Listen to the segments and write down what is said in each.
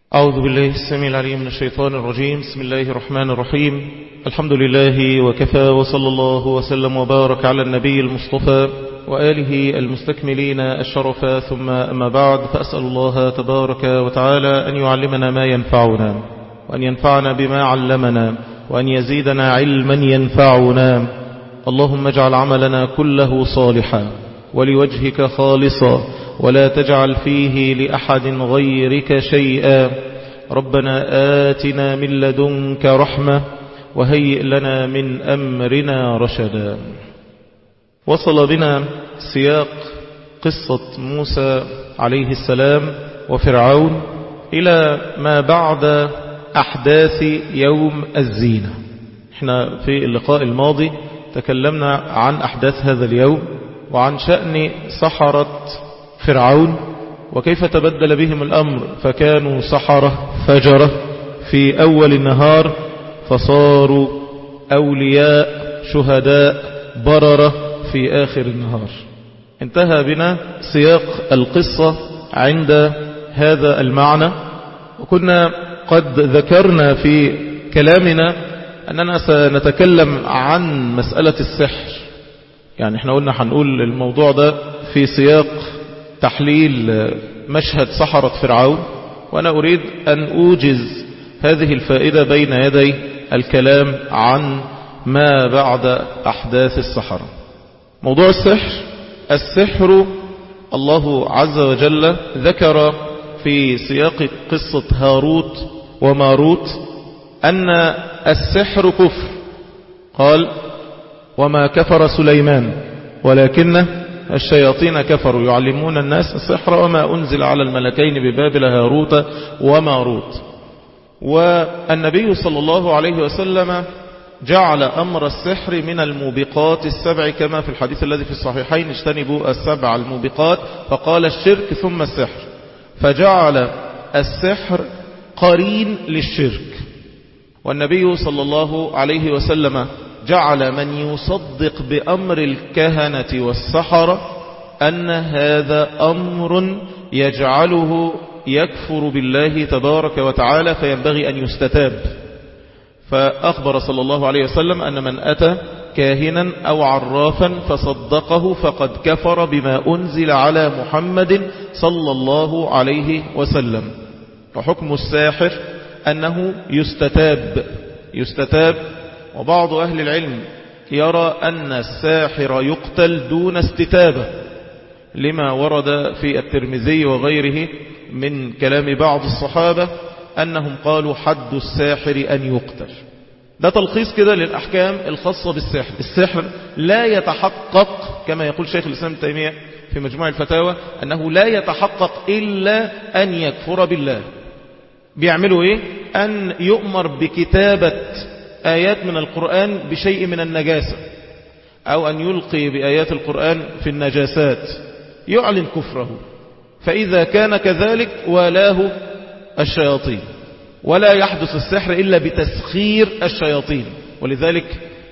أعوذ بالله السميع العليم من الشيطان الرجيم بسم الله الرحمن الرحيم الحمد لله وكفى وصلى الله وسلم وبارك على النبي المصطفى وآله المستكملين الشرف ثم أما بعد فأسأل الله تبارك وتعالى أن يعلمنا ما ينفعنا وأن ينفعنا بما علمنا وأن يزيدنا علما ينفعنا اللهم اجعل عملنا كله صالحا ولوجهك خالصا ولا تجعل فيه لأحد غيرك شيئا ربنا آتنا من لدنك رحمة وهيئ لنا من أمرنا رشدا وصل بنا سياق قصة موسى عليه السلام وفرعون إلى ما بعد أحداث يوم الزينة احنا في اللقاء الماضي تكلمنا عن أحداث هذا اليوم وعن شأن سحرة فرعون وكيف تبدل بهم الأمر فكانوا سحرة فجرة في أول النهار فصاروا أولياء شهداء بررة في آخر النهار انتهى بنا سياق القصة عند هذا المعنى وكنا قد ذكرنا في كلامنا أننا سنتكلم عن مسألة السحر يعني احنا قلنا هنقول الموضوع ده في سياق تحليل مشهد سحرة فرعون وأنا أريد أن أوجز هذه الفائدة بين يدي الكلام عن ما بعد أحداث السحرة موضوع السحر السحر الله عز وجل ذكر في سياق قصة هاروت وماروت أن السحر كفر قال وما كفر سليمان ولكن الشياطين كفروا يعلمون الناس السحر وما أنزل على الملكين ببابل هاروت وماروت والنبي صلى الله عليه وسلم جعل أمر السحر من الموبقات السبع كما في الحديث الذي في الصحيحين اجتنبوا السبع الموبقات فقال الشرك ثم السحر فجعل السحر قرين للشرك والنبي صلى الله عليه وسلم جعل من يصدق بأمر الكهنة والسحرة أن هذا أمر يجعله يكفر بالله تبارك وتعالى فينبغي أن يستتاب فأخبر صلى الله عليه وسلم أن من أتى كاهنا أو عرافا فصدقه فقد كفر بما أنزل على محمد صلى الله عليه وسلم وحكم الساحر أنه يستتاب يستتاب وبعض أهل العلم يرى أن الساحر يقتل دون استتابة لما ورد في الترمذي وغيره من كلام بعض الصحابة أنهم قالوا حد الساحر أن يقتل ده تلخيص كده للأحكام الخاصة بالسحر السحر لا يتحقق كما يقول شيخ الإسلام التيمية في مجموع الفتاوى أنه لا يتحقق إلا أن يكفر بالله بيعملوا إيه أن يؤمر بكتابة آيات من القرآن بشيء من النجاسة أو أن يلقي بآيات القرآن في النجاسات يعلن كفره فإذا كان كذلك والاه الشياطين ولا يحدث السحر إلا بتسخير الشياطين ولذلك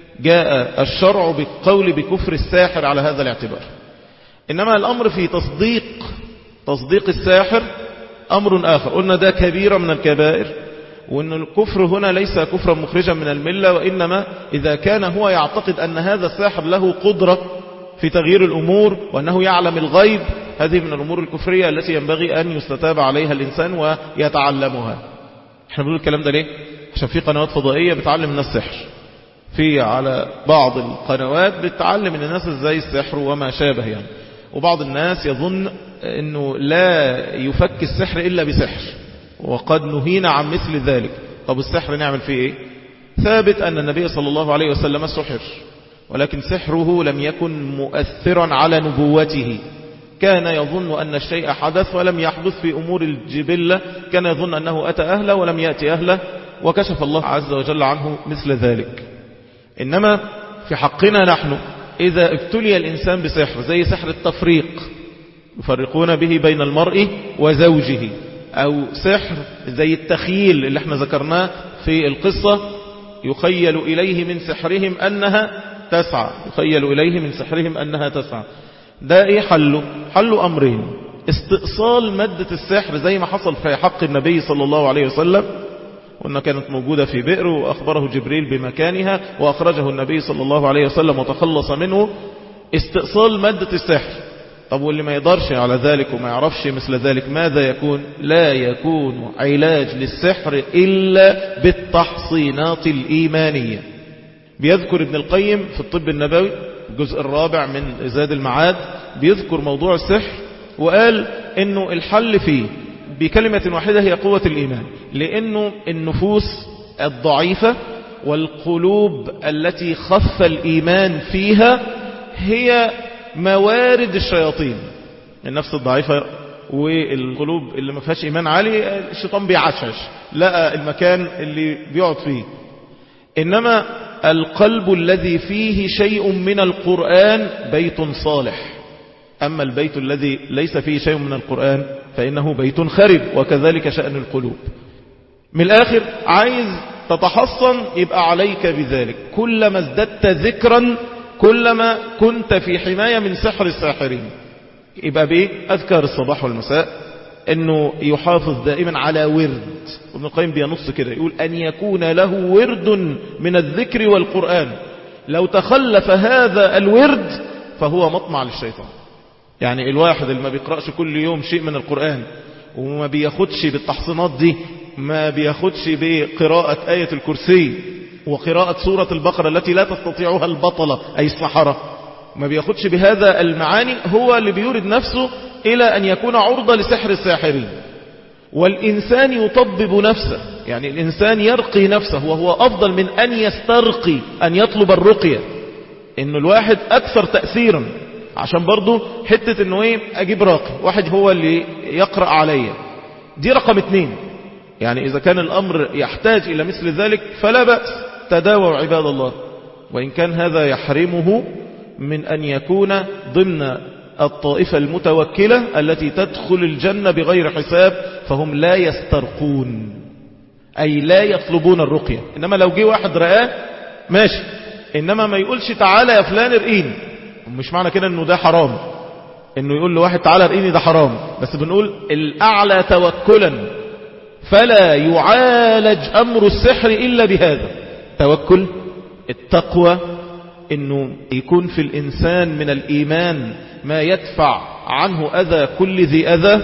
جاء الشرع بالقول بكفر الساحر على هذا الاعتبار إنما الأمر في تصديق تصديق الساحر أمر آخر قلنا ده كبيرة من الكبائر وأن الكفر هنا ليس كفرا مخرجا من الملة وإنما إذا كان هو يعتقد أن هذا الساحر له قدرة في تغيير الأمور وأنه يعلم الغيب هذه من الأمور الكفرية التي ينبغي أن يستتاب عليها الإنسان ويتعلمها احنا بنقول الكلام ده ليه عشان في قنوات فضائية بتعلم الناس سحر في على بعض القنوات بتعلم الناس ازاي السحر وما شابه يعني وبعض الناس يظن انه لا يفك السحر الا بسحر وقد نهينا عن مثل ذلك طب السحر نعمل فيه ايه ثابت ان النبي صلى الله عليه وسلم سحر ولكن سحره لم يكن مؤثرا على نبوته كان يظن أن الشيء حدث ولم يحدث في أمور الجبلة كان يظن أنه أتى أهله ولم يأتي أهله وكشف الله عز وجل عنه مثل ذلك إنما في حقنا نحن إذا ابتلي الإنسان بسحر زي سحر التفريق يفرقون به بين المرء وزوجه أو سحر زي التخيل اللي احنا ذكرناه في القصة يخيل إليه من سحرهم أنها تسعى يخيل إليه من سحرهم أنها تسعى ده ايه حله حله امرين استئصال مادة السحر زي ما حصل في حق النبي صلى الله عليه وسلم وأنها كانت موجودة في بئر وأخبره جبريل بمكانها وأخرجه النبي صلى الله عليه وسلم وتخلص منه استئصال مادة السحر طب واللي ما يقدرش على ذلك وما يعرفش مثل ذلك ماذا يكون لا يكون علاج للسحر إلا بالتحصينات الإيمانية بيذكر ابن القيم في الطب النبوي الجزء الرابع من زاد المعاد بيذكر موضوع السحر وقال انه الحل فيه بكلمة واحدة هي قوة الإيمان لأنه النفوس الضعيفة والقلوب التي خف الإيمان فيها هي موارد الشياطين النفس الضعيفة والقلوب اللي ما فيهاش إيمان عالي الشيطان بيعشش لقى المكان اللي بيقعد فيه إنما القلب الذي فيه شيء من القرآن بيت صالح أما البيت الذي ليس فيه شيء من القرآن فإنه بيت خرب وكذلك شأن القلوب من الآخر عايز تتحصن يبقى عليك بذلك كلما ازددت ذكرا كلما كنت في حماية من سحر الساحرين يبقى بإيه أذكار الصباح والمساء أنه يحافظ دائما على ورد ابن القيم بينص كده يقول أن يكون له ورد من الذكر والقرآن لو تخلف هذا الورد فهو مطمع للشيطان يعني الواحد اللي ما بيقرأش كل يوم شيء من القرآن وما بياخدش بالتحصينات دي ما بياخدش بقراءة آية الكرسي وقراءة سورة البقرة التي لا تستطيعها البطلة أي الصحراء ما بياخدش بهذا المعاني هو اللي بيورد نفسه إلى أن يكون عرضة لسحر الساحرين والإنسان يطبب نفسه يعني الإنسان يرقي نفسه وهو أفضل من أن يسترقي أن يطلب الرقية إن الواحد أكثر تأثيرا عشان برضو حتة انه ايه اجيب راقي واحد هو اللي يقرأ عليا دي رقم اتنين يعني اذا كان الامر يحتاج الى مثل ذلك فلا بأس تداووا عباد الله وان كان هذا يحرمه من ان يكون ضمن الطائفة المتوكلة التي تدخل الجنة بغير حساب فهم لا يسترقون اي لا يطلبون الرقية انما لو جه واحد رآه ماشي انما ما يقولش تعالى يا فلان ارقيني مش معنى كده انه ده حرام انه يقول لواحد تعالى ارقيني ده حرام بس بنقول الاعلى توكلا فلا يعالج امر السحر الا بهذا توكل التقوى انه يكون في الانسان من الايمان ما يدفع عنه اذى كل ذي اذى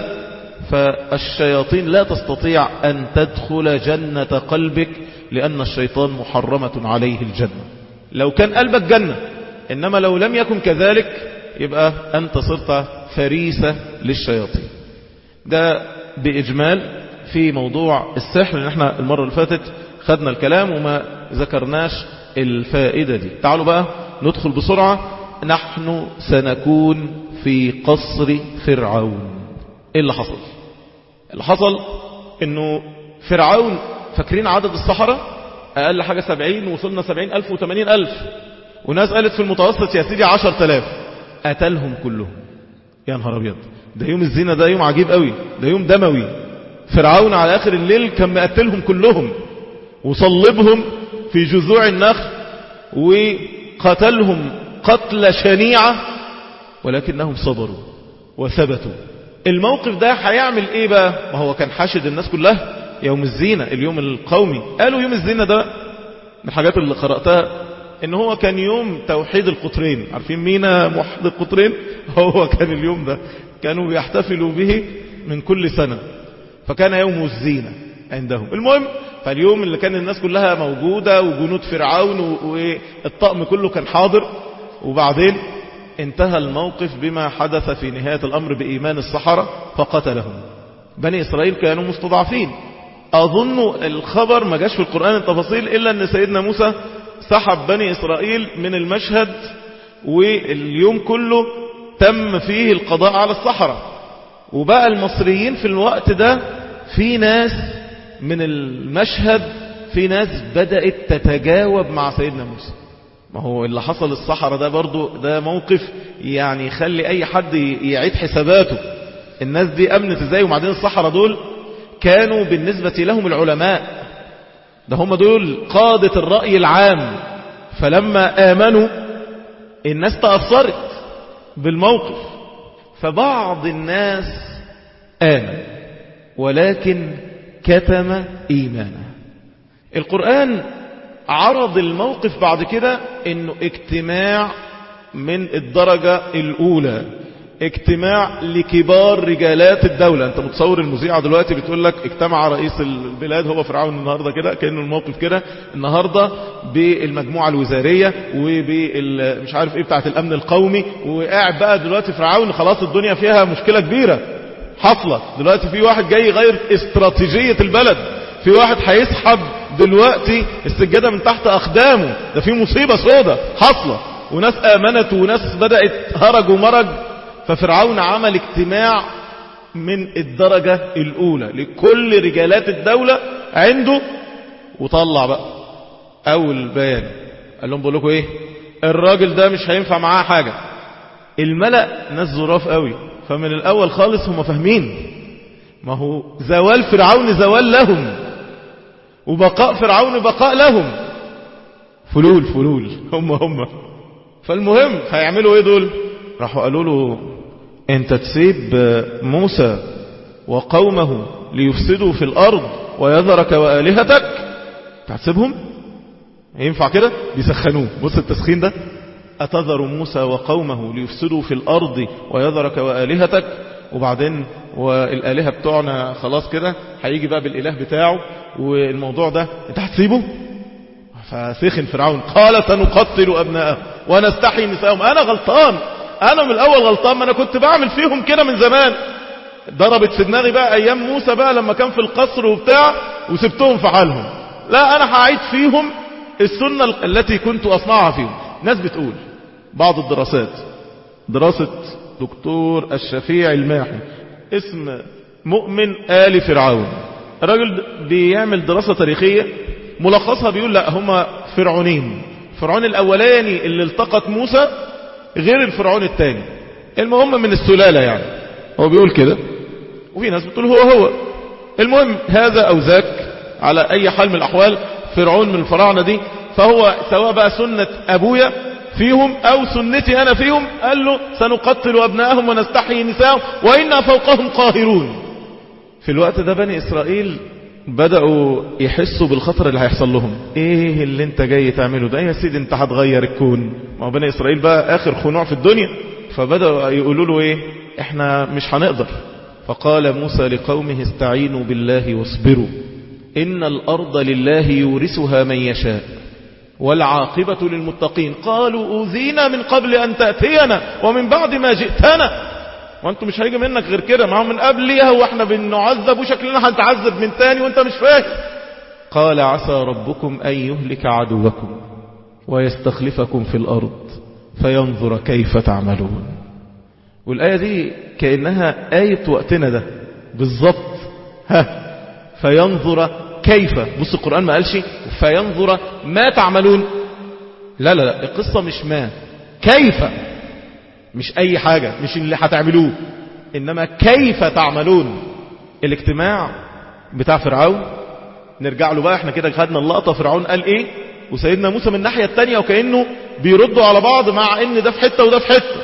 فالشياطين لا تستطيع ان تدخل جنة قلبك لان الشيطان محرمة عليه الجنة لو كان قلبك جنة إنما لو لم يكن كذلك يبقى أنت صرت فريسة للشياطين ده بإجمال في موضوع السحر لأن احنا المرة اللي فاتت خدنا الكلام وما ذكرناش الفائدة دي تعالوا بقى ندخل بسرعة نحن سنكون في قصر فرعون ايه اللي حصل اللي حصل انه فرعون فاكرين عدد الصحراء اقل حاجة سبعين وصلنا سبعين الف وثمانين الف وناس قالت في المتوسط يا سيدي عشر تلاف قتلهم كلهم يا نهار ابيض ده يوم الزينة ده يوم عجيب قوي ده يوم دموي فرعون على اخر الليل كان مقتلهم كلهم وصلبهم في جذوع النخل وقتلهم قتل شنيعة ولكنهم صبروا وثبتوا الموقف ده هيعمل ايه بقى ما هو كان حاشد الناس كلها يوم الزينة اليوم القومي قالوا يوم الزينة ده من الحاجات اللي قرأتها ان هو كان يوم توحيد القطرين عارفين مين موحد القطرين هو كان اليوم ده كانوا بيحتفلوا به من كل سنة فكان يوم الزينة عندهم المهم فاليوم اللي كان الناس كلها موجودة وجنود فرعون والطقم كله كان حاضر وبعدين انتهى الموقف بما حدث في نهاية الأمر بإيمان الصحراء فقتلهم بني إسرائيل كانوا مستضعفين أظن الخبر ما جاش في القرآن التفاصيل إلا أن سيدنا موسى سحب بني إسرائيل من المشهد واليوم كله تم فيه القضاء على الصحراء وبقى المصريين في الوقت ده في ناس من المشهد في ناس بدأت تتجاوب مع سيدنا موسى ما هو اللي حصل الصحراء ده برضو ده موقف يعني يخلي اي حد يعيد حساباته الناس دي امنت ازاي وبعدين الصحراء دول كانوا بالنسبة لهم العلماء ده هم دول قادة الرأي العام فلما آمنوا الناس تأثرت بالموقف فبعض الناس آمن ولكن كتم إيمانه القرآن عرض الموقف بعد كده انه اجتماع من الدرجة الاولى اجتماع لكبار رجالات الدولة انت متصور المذيعة دلوقتي بتقول لك اجتمع رئيس البلاد هو فرعون النهاردة كده كأنه الموقف كده النهاردة بالمجموعة الوزارية ومش عارف ايه بتاعت الامن القومي وقاعد بقى دلوقتي فرعون خلاص الدنيا فيها مشكلة كبيرة حصلت دلوقتي في واحد جاي يغير استراتيجية البلد في واحد هيسحب دلوقتي السجادة من تحت أقدامه ده في مصيبة سودة حصلة وناس آمنت وناس بدأت هرج ومرج ففرعون عمل اجتماع من الدرجة الأولى لكل رجالات الدولة عنده وطلع بقى أول بيان قال لهم بقول لكم إيه الراجل ده مش هينفع معاه حاجة الملأ ناس ظراف قوي فمن الأول خالص هم فاهمين ما هو زوال فرعون زوال لهم وبقاء فرعون بقاء لهم فلول فلول هم هم فالمهم هيعملوا ايه دول راحوا قالوا له انت تسيب موسى وقومه ليفسدوا في الارض ويذرك والهتك تحسبهم ينفع كده بيسخنوه بص التسخين ده أتذر موسى وقومه ليفسدوا في الأرض ويذرك وآلهتك وبعدين والآلهة بتوعنا خلاص كده هيجي بقى بالإله بتاعه والموضوع ده انت هتسيبه فسخن فرعون قال سنقتل أبناءهم ونستحي نساءهم أنا غلطان أنا من الأول غلطان ما أنا كنت بعمل فيهم كده من زمان ضربت في دماغي بقى أيام موسى بقى لما كان في القصر وبتاع وسبتهم في حالهم لا أنا هعيد فيهم السنة التي كنت أصنعها فيهم ناس بتقول بعض الدراسات دراسة دكتور الشفيع الماحي اسم مؤمن آل فرعون الراجل بيعمل دراسة تاريخية ملخصها بيقول لا هما فرعونين فرعون الأولاني اللي التقط موسى غير الفرعون الثاني المهم من السلالة يعني هو بيقول كده وفي ناس بتقول هو هو المهم هذا أو ذاك على أي حال من الأحوال فرعون من الفراعنة دي فهو سواء بقى سنة أبويا فيهم أو سنتي أنا فيهم قال له سنقتل أبنائهم ونستحيي نساءهم وإنا فوقهم قاهرون في الوقت ده بني إسرائيل بدأوا يحسوا بالخطر اللي هيحصل لهم ايه اللي انت جاي تعمله ده يا سيدي انت هتغير الكون ما هو بني إسرائيل بقى آخر خنوع في الدنيا فبدأوا يقولوا له ايه احنا مش هنقدر فقال موسى لقومه استعينوا بالله واصبروا إن الأرض لله يورثها من يشاء والعاقبة للمتقين قالوا أوذينا من قبل أن تأتينا ومن بعد ما جئتنا وانتم مش هيجي منك غير كده ما هو من قبل ليها واحنا بنعذب وشكلنا هنتعذب من تاني وانت مش فاهم قال عسى ربكم أن يهلك عدوكم ويستخلفكم في الأرض فينظر كيف تعملون والآية دي كأنها آية وقتنا ده بالظبط ها فينظر كيف بص القرآن ما قالش فينظر ما تعملون لا لا لا القصة مش ما كيف مش أي حاجة مش اللي هتعملوه إنما كيف تعملون الاجتماع بتاع فرعون نرجع له بقى احنا كده خدنا اللقطة فرعون قال ايه وسيدنا موسى من الناحية التانية وكأنه بيردوا على بعض مع ان ده في حتة وده في حتة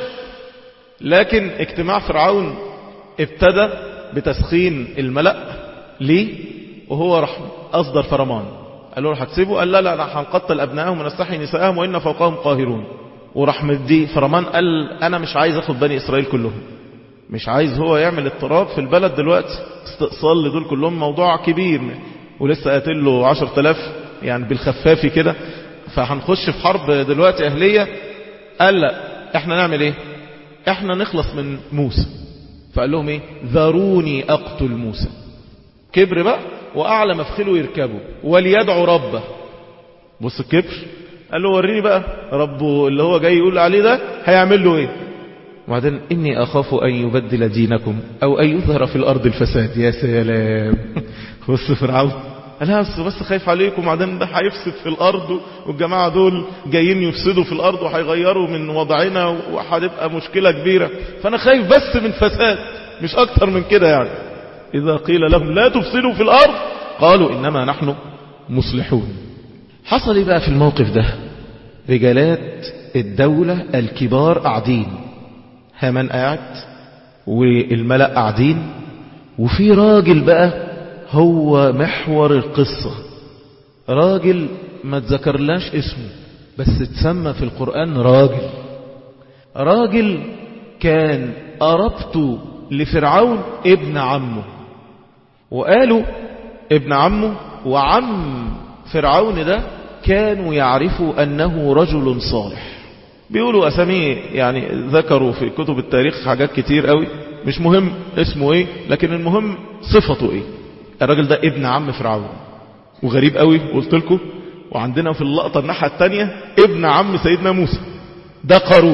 لكن اجتماع فرعون ابتدى بتسخين الملأ ليه وهو راح أصدر فرمان قال له هتسيبه قال لا لا لا هنقتل أبنائهم ونستحي نسائهم وإن فوقهم قاهرون وراح مدي فرمان قال أنا مش عايز أخذ بني إسرائيل كلهم مش عايز هو يعمل اضطراب في البلد دلوقتي استئصال لدول كلهم موضوع كبير ولسه قاتل له عشر تلاف يعني بالخفافي كده فهنخش في حرب دلوقتي أهلية قال لا احنا نعمل ايه احنا نخلص من موسى فقال لهم ايه ذروني اقتل موسى كبر بقى واعلى مفخله يركبه وليدعو ربه بص الكبر قال له وريني بقى ربه اللي هو جاي يقول عليه ده هيعمل له ايه وبعدين إني أخاف أن يبدل دينكم أو أن يظهر في الأرض الفساد يا سلام بص فرعون لا بس بس خايف عليكم وبعدين ده هيفسد في الأرض والجماعة دول جايين يفسدوا في الأرض وهيغيروا من وضعنا وهتبقى مشكلة كبيرة فأنا خايف بس من فساد مش أكتر من كده يعني إذا قيل لهم لا تفسدوا في الأرض قالوا إنما نحن مصلحون حصل إيه بقى في الموقف ده رجالات الدولة الكبار قاعدين هامان قاعد والملأ قاعدين وفي راجل بقى هو محور القصة راجل ما تذكرلاش اسمه بس اتسمى في القرآن راجل راجل كان أربت لفرعون ابن عمه وقالوا ابن عمه وعم فرعون ده كانوا يعرفوا أنه رجل صالح بيقولوا أساميه يعني ذكروا في كتب التاريخ حاجات كتير قوي مش مهم اسمه ايه لكن المهم صفته ايه الراجل ده ابن عم فرعون وغريب قوي قلت لكم وعندنا في اللقطة الناحية التانية ابن عم سيدنا موسى ده قارون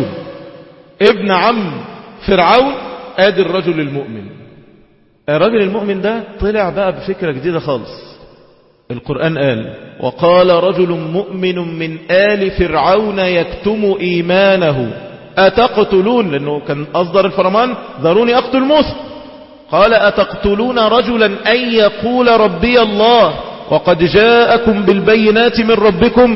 ابن عم فرعون ادي الرجل المؤمن الرجل المؤمن ده طلع بقى بفكرة جديدة خالص القرآن قال وقال رجل مؤمن من آل فرعون يكتم إيمانه أتقتلون لأنه كان أصدر الفرمان ذروني أقتل موسى قال أتقتلون رجلا أن يقول ربي الله وقد جاءكم بالبينات من ربكم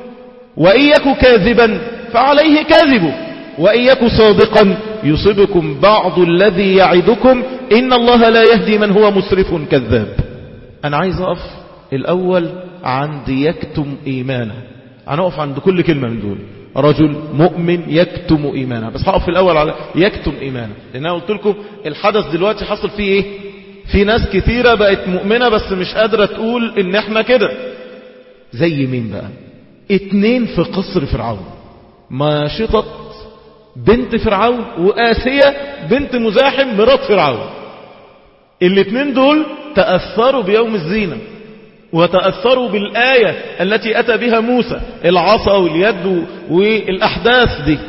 وإن يك كاذبا فعليه كاذبه وإن يك صادقا يصبكم بعض الذي يعدكم إن الله لا يهدي من هو مسرف كذاب أنا عايز أقف الأول عند يكتم إيمانه أنا أقف عند كل كلمة من دول رجل مؤمن يكتم إيمانه بس هقف في الأول على يكتم إيمانه لأن أنا قلت لكم الحدث دلوقتي حصل فيه إيه في ناس كثيرة بقت مؤمنة بس مش قادرة تقول إن إحنا كده زي مين بقى اتنين في قصر فرعون ماشطة بنت فرعون وآسية بنت مزاحم مرات فرعون الاتنين دول تأثروا بيوم الزينة وتأثروا بالآية التي أتى بها موسى العصا واليد والأحداث دي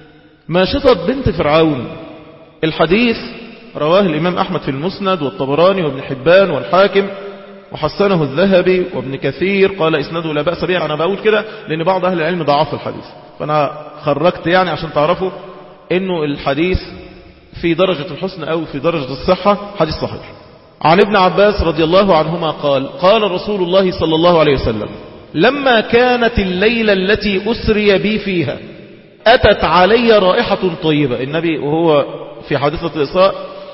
ماشطة بنت فرعون الحديث رواه الإمام أحمد في المسند والطبراني وابن حبان والحاكم وحسنه الذهبي وابن كثير قال إسناده لا بأس به أنا بقول كده لأن بعض أهل العلم ضعف الحديث فأنا خرجت يعني عشان تعرفوا أنه الحديث في درجة الحسن أو في درجة الصحة حديث صحيح عن ابن عباس رضي الله عنهما قال قال رسول الله صلى الله عليه وسلم لما كانت الليلة التي أسري بي فيها أتت علي رائحة طيبة النبي وهو في حادثة الإسراء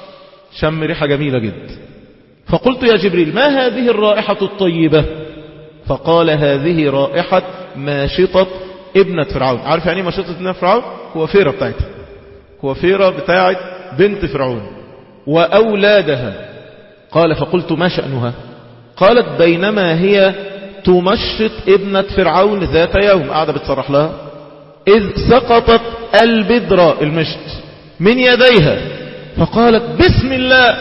شم ريحة جميلة جدا فقلت يا جبريل ما هذه الرائحة الطيبة فقال هذه رائحة ماشطة ابنة فرعون عارف يعني ماشطة ابنة فرعون كوافيرة بتاعتها كوافيرة بتاعت بنت فرعون وأولادها قال فقلت ما شأنها قالت بينما هي تمشط ابنة فرعون ذات يوم قاعدة بتصرح لها إذ سقطت البدرة المشط من يديها فقالت بسم الله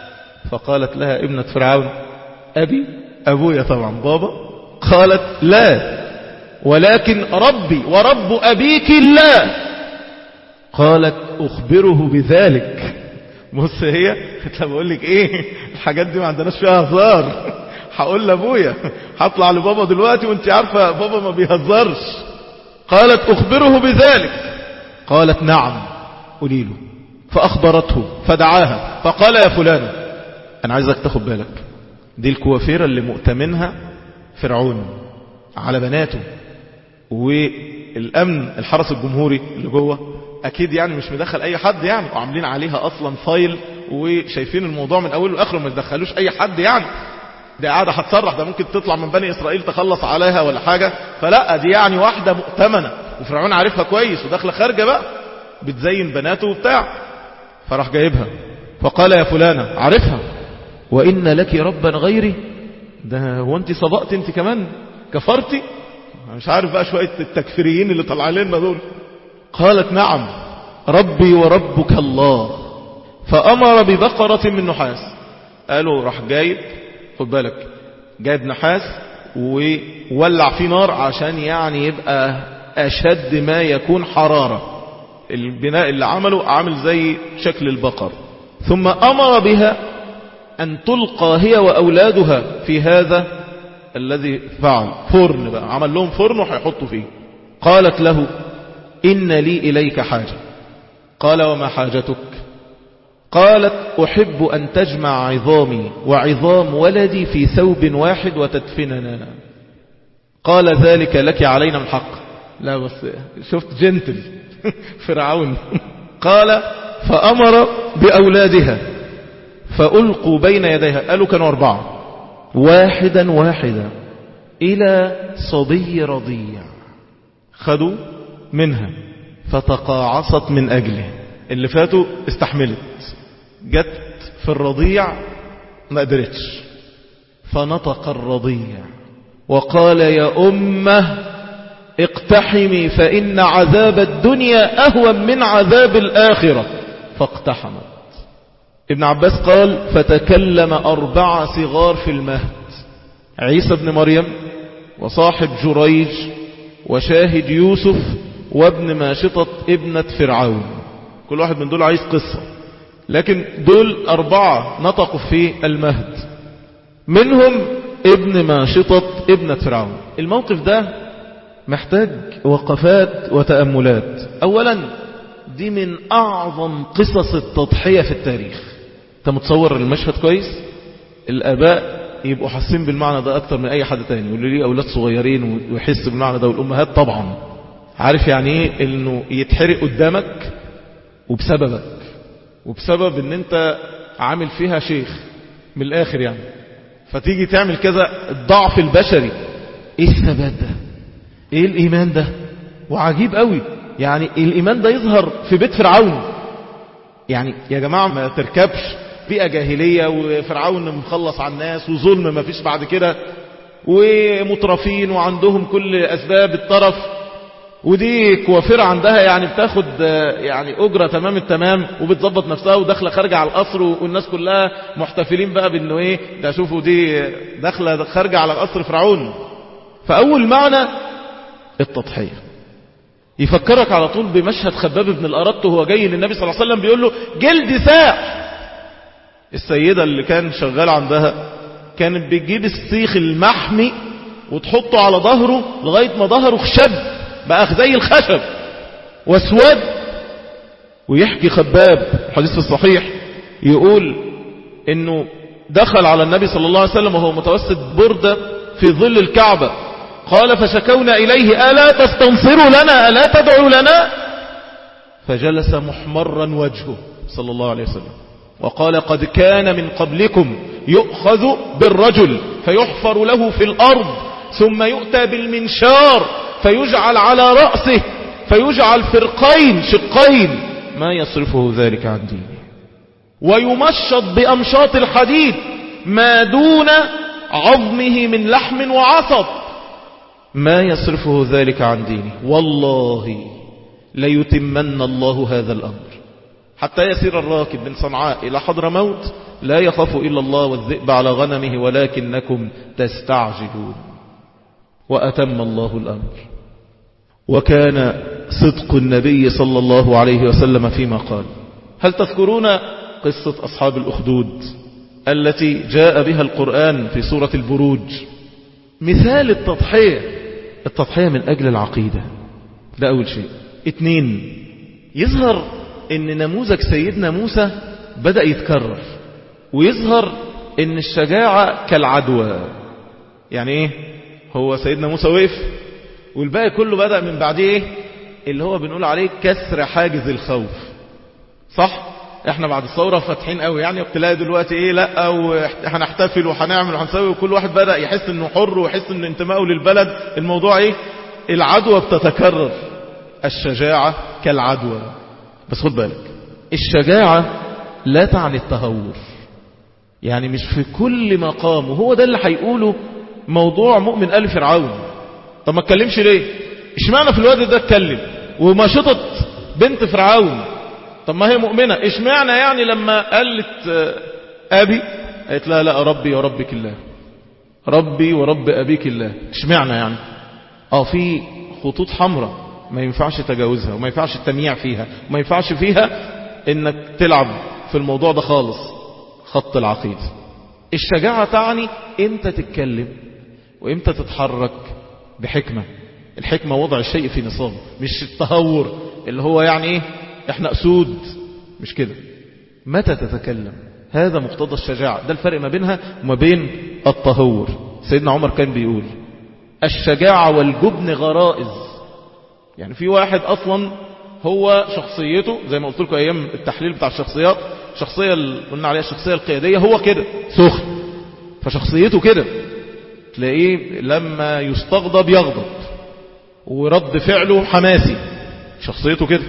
فقالت لها ابنة فرعون أبي أبويا طبعا بابا قالت لا ولكن ربي ورب أبيك الله قالت أخبره بذلك بص هي كنت بقول لك ايه الحاجات دي ما عندناش فيها هزار هقول لابويا هطلع لبابا دلوقتي وانت عارفة بابا ما بيهزرش قالت اخبره بذلك قالت نعم قولي له فاخبرته فدعاها فقال يا فلان انا عايزك تاخد بالك دي الكوافيرة اللي مؤتمنها فرعون على بناته والامن الحرس الجمهوري اللي جوه اكيد يعني مش مدخل اي حد يعني وعاملين عليها اصلا فايل وشايفين الموضوع من اوله لاخره ما يدخلوش اي حد يعني دي قاعده هتصرح ده ممكن تطلع من بني اسرائيل تخلص عليها ولا حاجه فلا دي يعني واحده مؤتمنه وفرعون عارفها كويس وداخله خارجه بقى بتزين بناته وبتاع فراح جايبها فقال يا فلانه عارفها وان لك ربا غيري ده هو انت سبقت انت كمان كفرتي مش عارف بقى شويه التكفيريين اللي طلع لنا دول قالت نعم ربي وربك الله فأمر ببقرة من نحاس قالوا راح جايب خد بالك جايب نحاس وولع فيه نار عشان يعني يبقى أشد ما يكون حرارة البناء اللي عمله عامل زي شكل البقر ثم أمر بها أن تلقى هي وأولادها في هذا الذي فعل فرن بقى عمل لهم فرن وهيحطوا فيه قالت له إن لي إليك حاجة قال وما حاجتك قالت أحب أن تجمع عظامي وعظام ولدي في ثوب واحد وتدفننا قال ذلك لك علينا من حق لا بس شفت جنتل فرعون قال فأمر بأولادها فألقوا بين يديها قالوا كانوا أربعة واحدا واحدا إلى صبي رضيع خدوا منها فتقاعصت من أجله اللي فاتوا استحملت جت في الرضيع ما قدرتش فنطق الرضيع وقال يا أمه اقتحمي فإن عذاب الدنيا أهون من عذاب الآخرة فاقتحمت ابن عباس قال فتكلم أربع صغار في المهد عيسى بن مريم وصاحب جريج وشاهد يوسف وابن ماشطة ابنة فرعون كل واحد من دول عايز قصة لكن دول أربعة نطقوا في المهد منهم ابن ماشطة ابنة فرعون الموقف ده محتاج وقفات وتأملات أولا دي من أعظم قصص التضحية في التاريخ انت متصور المشهد كويس الآباء يبقوا حاسين بالمعنى ده أكتر من أي حد تاني واللي ليه أولاد صغيرين ويحس بالمعنى ده والأمهات طبعا عارف يعني ايه انه يتحرق قدامك وبسببك وبسبب ان انت عامل فيها شيخ من الاخر يعني فتيجي تعمل كذا الضعف البشري ايه الثبات ده ايه الايمان ده وعجيب قوي يعني الايمان ده يظهر في بيت فرعون يعني يا جماعة ما تركبش بيئة جاهلية وفرعون مخلص على الناس وظلم ما فيش بعد كده ومترفين وعندهم كل اسباب الطرف ودي كوافرة عندها يعني بتاخد يعني أجرة تمام التمام وبتظبط نفسها وداخلة خارجة على القصر والناس كلها محتفلين بقى بأنه إيه ده شوفوا دي داخلة خارجة على قصر فرعون فأول معنى التضحية يفكرك على طول بمشهد خباب بن الأرط وهو جاي للنبي صلى الله عليه وسلم بيقول له جلد ساح السيدة اللي كان شغال عندها كانت بتجيب السيخ المحمي وتحطه على ظهره لغاية ما ظهره خشب بقى زي الخشب واسود ويحكي خباب حديث الصحيح يقول انه دخل على النبي صلى الله عليه وسلم وهو متوسد بردة في ظل الكعبة قال فشكونا إليه ألا تستنصروا لنا ألا تدعوا لنا فجلس محمرا وجهه صلى الله عليه وسلم وقال قد كان من قبلكم يؤخذ بالرجل فيحفر له في الأرض ثم يؤتى بالمنشار فيجعل على رأسه فيجعل فرقين شقين ما يصرفه ذلك عن دينه ويمشط بأمشاط الحديد ما دون عظمه من لحم وعصب ما يصرفه ذلك عن دينه والله ليتمن الله هذا الأمر حتى يسير الراكب من صنعاء إلى حضر موت لا يخاف إلا الله والذئب على غنمه ولكنكم تستعجلون وأتم الله الأمر وكان صدق النبي صلى الله عليه وسلم فيما قال هل تذكرون قصة أصحاب الأخدود التي جاء بها القرآن في سورة البروج مثال التضحية التضحية من أجل العقيدة ده أول شيء اتنين يظهر ان نموذج سيدنا موسى بدأ يتكرر ويظهر ان الشجاعة كالعدوى يعني ايه هو سيدنا موسى وقف والباقي كله بدأ من بعديه ايه اللي هو بنقول عليه كسر حاجز الخوف صح احنا بعد الثورة فاتحين قوي يعني تلاقي دلوقتي ايه لا وهنحتفل وهنعمل وهنسوي وكل واحد بدأ يحس انه حر ويحس ان انتمائه للبلد الموضوع ايه العدوى بتتكرر الشجاعة كالعدوى بس خد بالك الشجاعة لا تعني التهور يعني مش في كل مقام وهو ده اللي هيقوله موضوع مؤمن آل فرعون طب ما اتكلمش ليه اشمعنى في الوقت ده اتكلم وما شطت بنت فرعون طب ما هي مؤمنة اشمعنى يعني لما قالت أبي قالت لها لا ربي وربك الله ربي ورب أبيك الله اشمعنى يعني اه في خطوط حمراء ما ينفعش تجاوزها وما ينفعش التمييع فيها وما ينفعش فيها انك تلعب في الموضوع ده خالص خط العقيدة الشجاعة تعني امتى تتكلم وامتى تتحرك بحكمة الحكمة وضع الشيء في نصابه مش التهور اللي هو يعني ايه احنا اسود مش كده متى تتكلم هذا مقتضى الشجاعة ده الفرق ما بينها وما بين التهور سيدنا عمر كان بيقول الشجاعة والجبن غرائز يعني في واحد اصلا هو شخصيته زي ما قلت لكم ايام التحليل بتاع الشخصيات الشخصية اللي قلنا عليها الشخصية القيادية هو كده سخن فشخصيته كده تلاقيه لما يستغضب يغضب ورد فعله حماسي شخصيته كده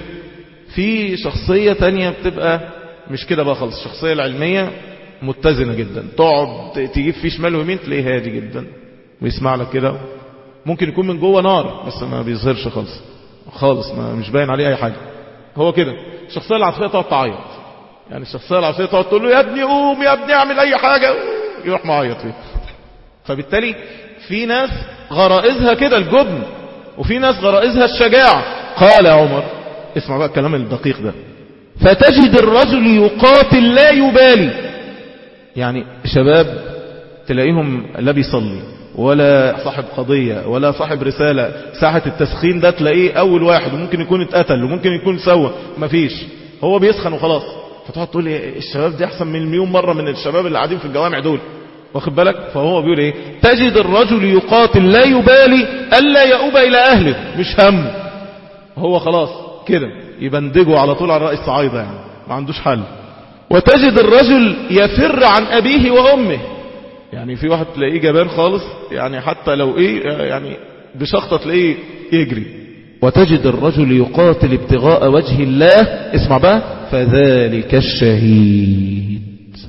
في شخصية تانية بتبقى مش كده بقى خالص الشخصية العلمية متزنة جدا تقعد تجيب فيه شمال ويمين تلاقيه هادي جدا ويسمع لك كده ممكن يكون من جوه نار بس ما بيظهرش خالص خالص ما مش باين عليه اي حاجة هو كده الشخصية العاطفية تقعد تعيط يعني الشخصية العاطفية تقعد تقول له يا ابني قوم يا ابني اعمل اي حاجة يروح معيط فيه فبالتالي في ناس غرائزها كده الجبن وفي ناس غرائزها الشجاعة قال عمر اسمع بقى الكلام الدقيق ده فتجد الرجل يقاتل لا يبالي يعني شباب تلاقيهم لا بيصلي ولا صاحب قضية ولا صاحب رسالة ساحة التسخين ده تلاقيه أول واحد وممكن يكون اتقتل وممكن يكون سوى مفيش هو بيسخن وخلاص فتقعد تقول لي الشباب دي أحسن من مليون مرة من الشباب اللي قاعدين في الجوامع دول واخد بالك فهو بيقول ايه تجد الرجل يقاتل لا يبالي ألا يؤوب إلى أهله مش هم هو خلاص كده يبندجوا على طول على رأي الصعايدة يعني ما عندوش حل وتجد الرجل يفر عن أبيه وأمه يعني في واحد تلاقيه جبان خالص يعني حتى لو ايه يعني بشخطة تلاقيه يجري وتجد الرجل يقاتل ابتغاء وجه الله اسمع بقى فذلك الشهيد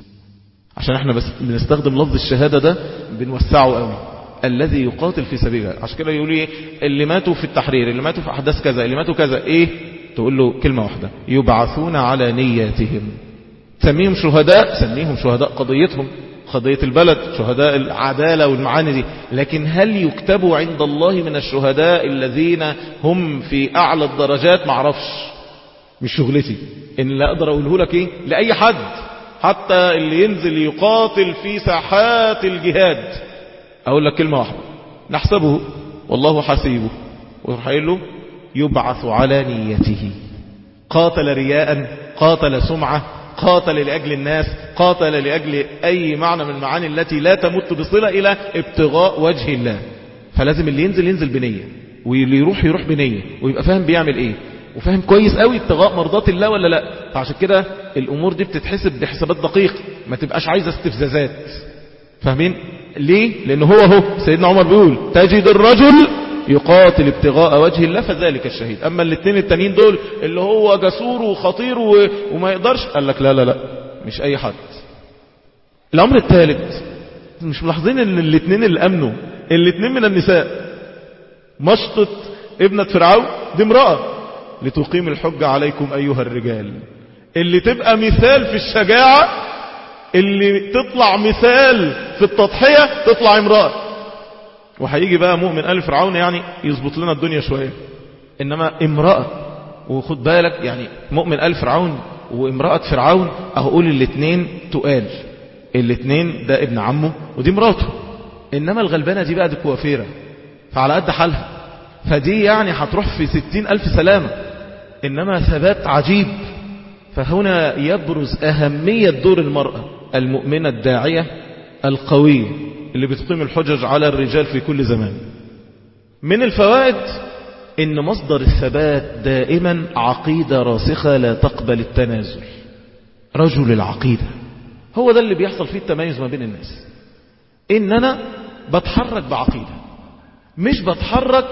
عشان احنا بس بنستخدم لفظ الشهادة ده بنوسعه قوي الذي يقاتل في سبيل الله عشان كده يقول ايه اللي ماتوا في التحرير اللي ماتوا في احداث كذا اللي ماتوا كذا ايه تقول له كلمة واحدة يبعثون على نياتهم تسميهم شهداء سميهم شهداء قضيتهم قضية البلد شهداء العدالة والمعاني دي لكن هل يكتبوا عند الله من الشهداء الذين هم في أعلى الدرجات معرفش مش شغلتي إن لا أقدر أقوله لك إيه لأي حد حتى اللي ينزل يقاتل في ساحات الجهاد أقول لك كلمة واحدة نحسبه والله حسيبه ويروح قايل له يبعث على نيته قاتل رياء قاتل سمعة قاتل لأجل الناس قاتل لأجل أي معنى من المعاني التي لا تمت بصلة إلى ابتغاء وجه الله فلازم اللي ينزل ينزل بنية واللي يروح يروح بنية ويبقى فاهم بيعمل ايه وفاهم كويس قوي ابتغاء مرضات الله ولا لا فعشان كده الامور دي بتتحسب بحسابات دقيقة ما تبقاش عايزة استفزازات فاهمين ليه لان هو هو سيدنا عمر بيقول تجد الرجل يقاتل ابتغاء وجه الله فذلك الشهيد اما الاثنين التانيين دول اللي هو جسور وخطير و... وما يقدرش قال لك لا لا لا مش اي حد الامر الثالث مش ملاحظين ان الاثنين اللي امنوا الاثنين من النساء مشطة ابنة فرعون دي امرأة لتقيم الحجة عليكم ايها الرجال اللي تبقى مثال في الشجاعة اللي تطلع مثال في التضحية تطلع امرأة وهيجي بقى مؤمن آل فرعون يعني يظبط لنا الدنيا شوية إنما امرأة وخد بالك يعني مؤمن آل فرعون وامرأة فرعون أهو قول الاتنين تقال الاتنين ده ابن عمه ودي مراته إنما الغلبانة دي بقى دي كوافيرة فعلى قد حالها فدي يعني هتروح في ستين ألف سلامة إنما ثبات عجيب فهنا يبرز أهمية دور المرأة المؤمنة الداعية القوية اللي بتقيم الحجج على الرجال في كل زمان من الفوائد ان مصدر الثبات دائما عقيدة راسخة لا تقبل التنازل رجل العقيدة هو ده اللي بيحصل فيه التميز ما بين الناس ان انا بتحرك بعقيدة مش بتحرك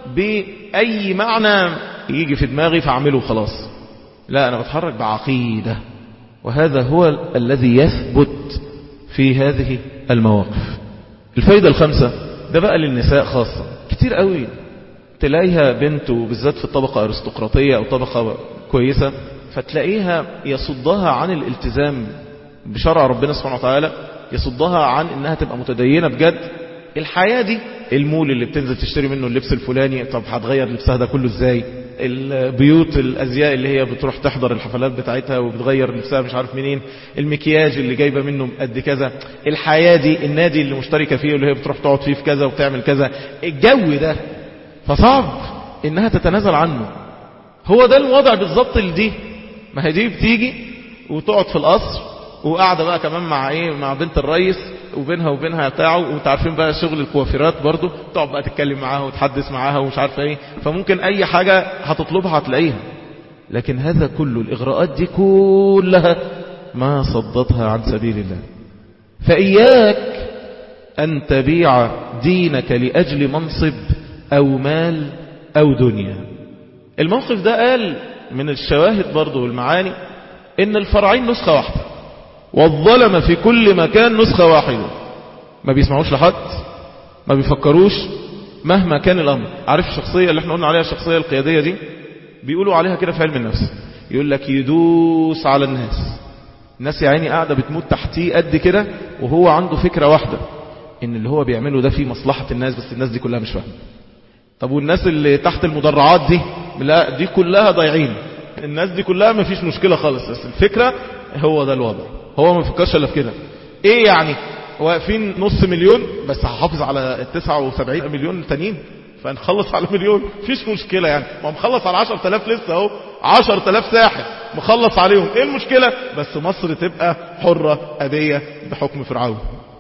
بأي معنى يجي في دماغي فاعمله خلاص لا انا بتحرك بعقيدة وهذا هو الذي يثبت في هذه المواقف الفايدة الخامسة ده بقى للنساء خاصة كتير قوي تلاقيها بنت وبالذات في الطبقة أرستقراطية أو طبقة كويسة فتلاقيها يصدها عن الالتزام بشرع ربنا سبحانه وتعالى يصدها عن انها تبقى متدينة بجد الحياة دي المول اللي بتنزل تشتري منه اللبس الفلاني طب هتغير لبسها ده كله ازاي البيوت الازياء اللي هي بتروح تحضر الحفلات بتاعتها وبتغير نفسها مش عارف منين المكياج اللي جايبه منه قد كذا الحياة دي النادي اللي مشتركة فيه واللي هي بتروح تقعد فيه في كذا وبتعمل كذا الجو ده فصعب انها تتنازل عنه هو ده الوضع بالظبط لدي ما هي دي بتيجي وتقعد في القصر وقاعدة بقى كمان مع ايه مع بنت الرئيس وبينها وبينها بتاعه وانت عارفين بقى شغل الكوافيرات برضو تقعد بقى تتكلم معاها وتحدث معاها ومش عارفه ايه فممكن اي حاجة هتطلبها هتلاقيها لكن هذا كله الاغراءات دي كلها ما صدتها عن سبيل الله فإياك أن تبيع دينك لأجل منصب أو مال أو دنيا الموقف ده قال من الشواهد برضه والمعاني إن الفرعين نسخة واحدة والظلم في كل مكان نسخة واحدة ما بيسمعوش لحد ما بيفكروش مهما كان الأمر عارف الشخصية اللي احنا قلنا عليها الشخصية القيادية دي بيقولوا عليها كده في علم النفس يقول لك يدوس على الناس الناس يا عيني قاعدة بتموت تحتيه قد كده وهو عنده فكرة واحدة ان اللي هو بيعمله ده فيه مصلحة الناس بس الناس دي كلها مش فاهمة طب والناس اللي تحت المدرعات دي لا دي كلها ضايعين الناس دي كلها ما فيش مشكلة خالص بس الفكرة هو ده الوضع هو ما فكرش الا في كده ايه يعني واقفين نص مليون بس هحافظ على ال 79 مليون التانيين فنخلص على مليون فيش مشكلة يعني ما مخلص على 10000 لسه اهو 10000 ساحر مخلص عليهم ايه المشكلة بس مصر تبقى حرة أبية بحكم فرعون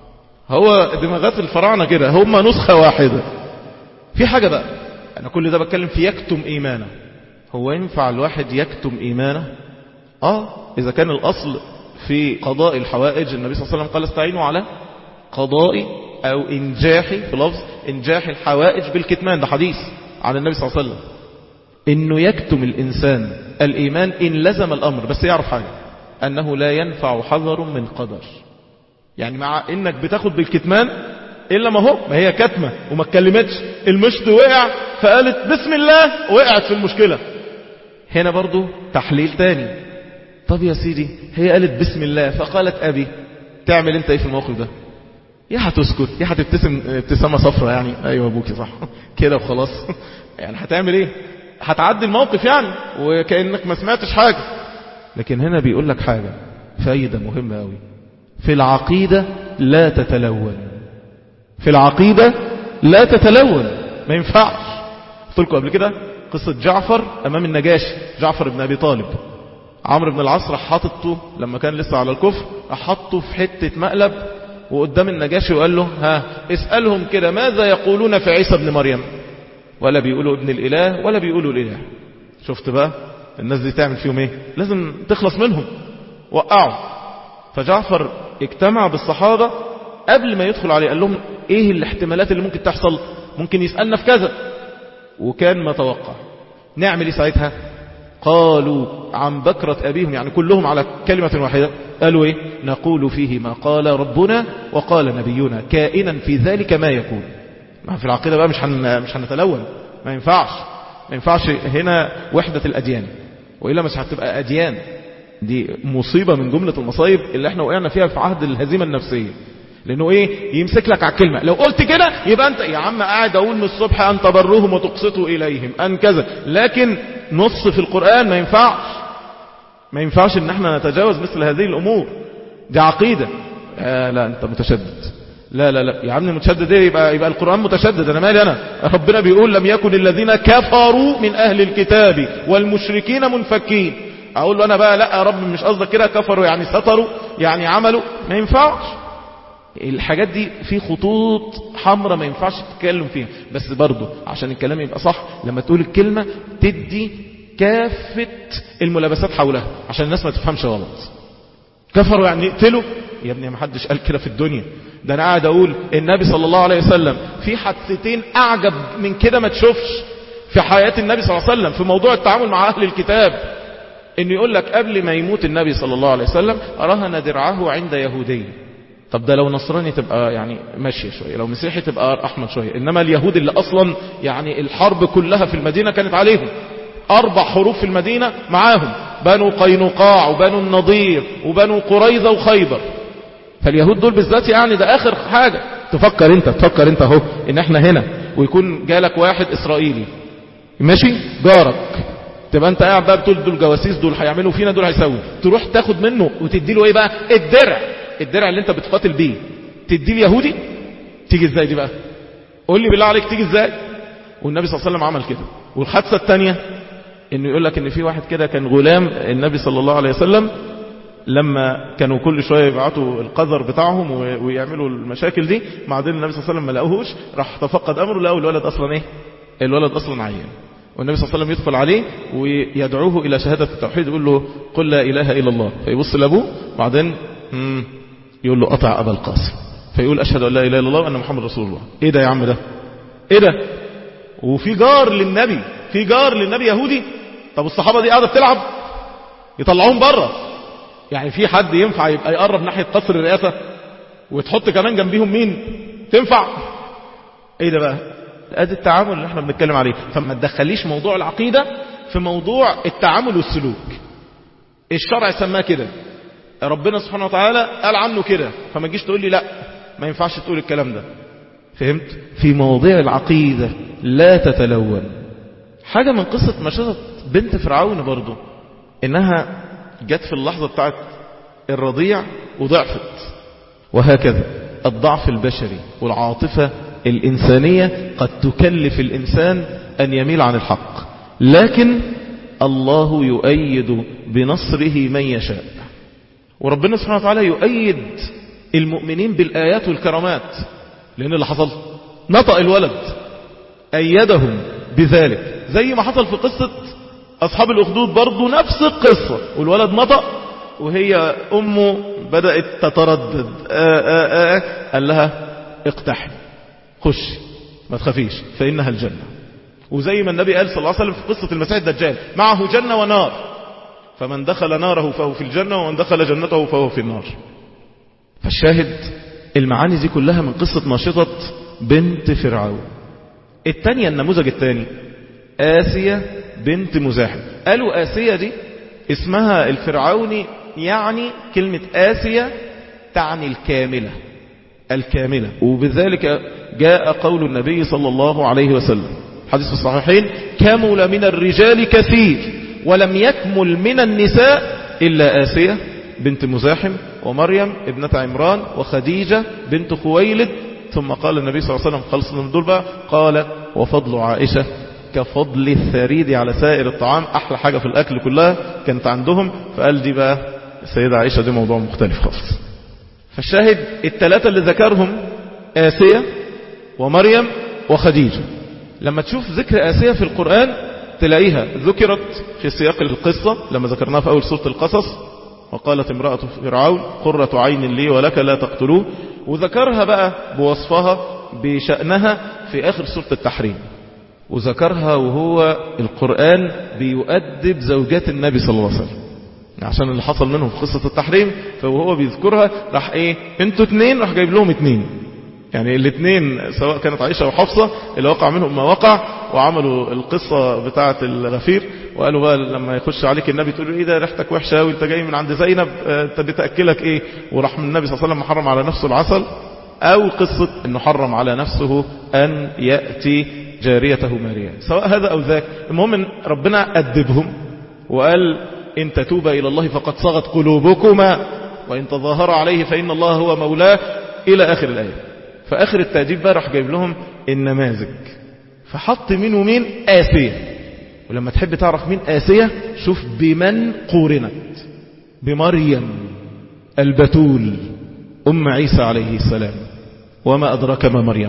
هو دماغات الفراعنة كده هم نسخة واحدة في حاجة بقى أنا كل ده بتكلم في يكتم إيمانه هو ينفع الواحد يكتم إيمانه آه إذا كان الأصل في قضاء الحوائج النبي صلى الله عليه وسلم قال استعينوا على قضاء أو إنجاح في لفظ إنجاح الحوائج بالكتمان ده حديث عن النبي صلى الله عليه وسلم إنه يكتم الإنسان الإيمان إن لزم الأمر بس يعرف حاجة أنه لا ينفع حذر من قدر يعني مع إنك بتاخد بالكتمان إلا ما هو ما هي كتمة وما اتكلمتش المشط وقع فقالت بسم الله وقعت في المشكلة هنا برضو تحليل تاني طب يا سيدي هي قالت بسم الله فقالت أبي تعمل انت ايه في الموقف ده يا هتسكت يا هتبتسم ابتسامة صفرة يعني ايوه ابوكي صح كده وخلاص يعني هتعمل ايه هتعدي الموقف يعني وكأنك ما سمعتش حاجة لكن هنا بيقول لك حاجة فايدة مهمة قوي في العقيدة لا تتلون في العقيدة لا تتلون ما ينفعش قلت لكم قبل كده قصة جعفر أمام النجاشي جعفر بن أبي طالب عمرو بن العاص راح حاططه لما كان لسه على الكفر راح حطه في حتة مقلب وقدام النجاشي وقال له ها اسألهم كده ماذا يقولون في عيسى بن مريم ولا بيقولوا ابن الإله ولا بيقولوا الإله شفت بقى الناس دي تعمل فيهم ايه لازم تخلص منهم وقعوا فجعفر اجتمع بالصحابة قبل ما يدخل عليه قال لهم ايه الاحتمالات اللي ممكن تحصل ممكن يسألنا في كذا وكان ما توقع نعمل ايه ساعتها قالوا عن بكرة أبيهم يعني كلهم على كلمة واحدة قالوا إيه نقول فيه ما قال ربنا وقال نبينا كائنا في ذلك ما يكون ما في العقيدة بقى مش, هن مش هنتلون ما ينفعش ما ينفعش هنا وحدة الأديان وإلا مش هتبقى أديان دي مصيبة من جملة المصايب اللي احنا وقعنا فيها في عهد الهزيمة النفسية لانه ايه يمسك لك على الكلمة لو قلت كده يبقى انت يا عم قاعد اقول من الصبح ان تبرهم وتقسطوا اليهم ان كذا لكن نص في القرآن ما ينفعش ما ينفعش ان احنا نتجاوز مثل هذه الامور دي عقيدة آه لا انت متشدد لا لا لا يا عم متشدد ايه يبقى, يبقى القرآن متشدد انا مالي انا ربنا بيقول لم يكن الذين كفروا من اهل الكتاب والمشركين منفكين اقول له انا بقى لا يا رب مش قصدك كده كفروا يعني ستروا يعني عملوا ما ينفعش الحاجات دي في خطوط حمراء ما ينفعش تتكلم فيها بس برضه عشان الكلام يبقى صح لما تقول الكلمة تدي كافة الملابسات حولها عشان الناس ما تفهمش غلط كفروا يعني يقتلوا يا ابني ما حدش قال كده في الدنيا ده انا قاعد اقول النبي صلى الله عليه وسلم في حادثتين اعجب من كده ما تشوفش في حياة النبي صلى الله عليه وسلم في موضوع التعامل مع اهل الكتاب انه يقول لك قبل ما يموت النبي صلى الله عليه وسلم رهن درعه عند يهودي طب ده لو نصراني تبقى يعني ماشية شوية لو مسيحي تبقى أحمد شوية إنما اليهود اللي أصلا يعني الحرب كلها في المدينة كانت عليهم أربع حروف في المدينة معاهم بنو قينقاع وبنو النضير وبنو قريظة وخيبر فاليهود دول بالذات يعني ده آخر حاجة تفكر انت تفكر انت اهو ان احنا هنا ويكون جالك واحد إسرائيلي ماشي جارك تبقى انت قاعد بقى بتقول دول جواسيس دول هيعملوا فينا دول هيسووا تروح تاخد منه وتدي له ايه بقى الدرع الدرع اللي انت بتقاتل بيه تديه اليهودي تيجي ازاي دي بقى قول لي بالله عليك تيجي ازاي والنبي صلى الله عليه وسلم عمل كده والحادثه الثانيه انه يقول لك ان في واحد كده كان غلام النبي صلى الله عليه وسلم لما كانوا كل شويه يبعتوا القذر بتاعهم ويعملوا المشاكل دي بعدين النبي صلى الله عليه وسلم ما لقوهوش راح تفقد امره لقوا الولد اصلا ايه الولد اصلا عيان والنبي صلى الله عليه وسلم يدخل عليه ويدعوه إلى شهادة التوحيد يقول له قل لا إله إلا الله فيبص لأبوه بعدين يقول له أطع أبا القاسم فيقول أشهد أن لا إله إلا الله وأن محمد رسول الله إيه ده يا عم ده إيه ده وفي جار للنبي في جار للنبي يهودي طب الصحابة دي قاعدة بتلعب يطلعوهم بره يعني في حد ينفع يبقى يقرب ناحية قصر الرئاسة وتحط كمان جنبيهم مين تنفع ايه ده بقى ادي التعامل اللي احنا بنتكلم عليه فما تدخليش موضوع العقيدة في موضوع التعامل والسلوك الشرع سماه كده ربنا سبحانه وتعالى قال عنه كده فما تجيش تقول لي لا ما ينفعش تقول الكلام ده فهمت في مواضيع العقيدة لا تتلون حاجة من قصة مشهد بنت فرعون برضو انها جت في اللحظة بتاعت الرضيع وضعفت وهكذا الضعف البشري والعاطفة الإنسانية قد تكلف الإنسان أن يميل عن الحق لكن الله يؤيد بنصره من يشاء وربنا سبحانه وتعالى يؤيد المؤمنين بالآيات والكرامات لأن اللي حصل نطق الولد أيدهم بذلك زي ما حصل في قصة أصحاب الأخدود برضو نفس القصة والولد نطق وهي أمه بدأت تتردد آآ آآ آآ قال لها اقتحم خش ما تخافيش فإنها الجنة وزي ما النبي قال صلى الله عليه وسلم في قصة المسيح الدجال معه جنة ونار فمن دخل ناره فهو في الجنة ومن دخل جنته فهو في النار فالشاهد المعاني دي كلها من قصة ناشطة بنت فرعون الثانية النموذج الثاني آسية بنت مزاحم قالوا آسية دي اسمها الفرعوني يعني كلمة آسية تعني الكاملة الكاملة وبذلك جاء قول النبي صلى الله عليه وسلم حديث في الصحيحين كمل من الرجال كثير ولم يكمل من النساء إلا آسية بنت مزاحم ومريم ابنة عمران وخديجة بنت خويلد ثم قال النبي صلى الله عليه وسلم خلصنا من دول بقى قال وفضل عائشة كفضل الثريد على سائر الطعام أحلى حاجة في الأكل كلها كانت عندهم فقال دي بقى السيدة عائشة دي موضوع مختلف خالص فالشاهد الثلاثة اللي ذكرهم آسية ومريم وخديجة لما تشوف ذكر آسية في القرآن تلاقيها ذكرت في سياق القصة لما ذكرناها في أول سورة القصص وقالت امرأة فرعون قرة عين لي ولك لا تقتلوه وذكرها بقى بوصفها بشأنها في آخر سورة التحريم وذكرها وهو القرآن بيؤدب زوجات النبي صلى الله عليه وسلم عشان اللي حصل منهم في قصة التحريم فهو بيذكرها راح ايه انتوا اتنين راح جايب لهم اتنين يعني الاثنين سواء كانت عائشة وحفصة اللي وقع منهم ما وقع وعملوا القصة بتاعة الغفير وقالوا بقى لما يخش عليك النبي تقول له ايه ده ريحتك وحشة وانت جاي من عند زينب انت بتأكلك ايه وراح من النبي صلى الله عليه وسلم محرم على نفسه العسل او قصة انه حرم على نفسه ان يأتي جاريته ماريا سواء هذا او ذاك المهم ان ربنا أدبهم وقال إن تتوبا إلى الله فقد صغت قلوبكما وإن تظاهر عليه فإن الله هو مولاه إلى آخر الآية فآخر التأديب بقى راح جايب لهم النماذج فحط مين ومين آسية ولما تحب تعرف مين آسية شوف بمن قورنت بمريم البتول أم عيسى عليه السلام وما أدرك ما مريم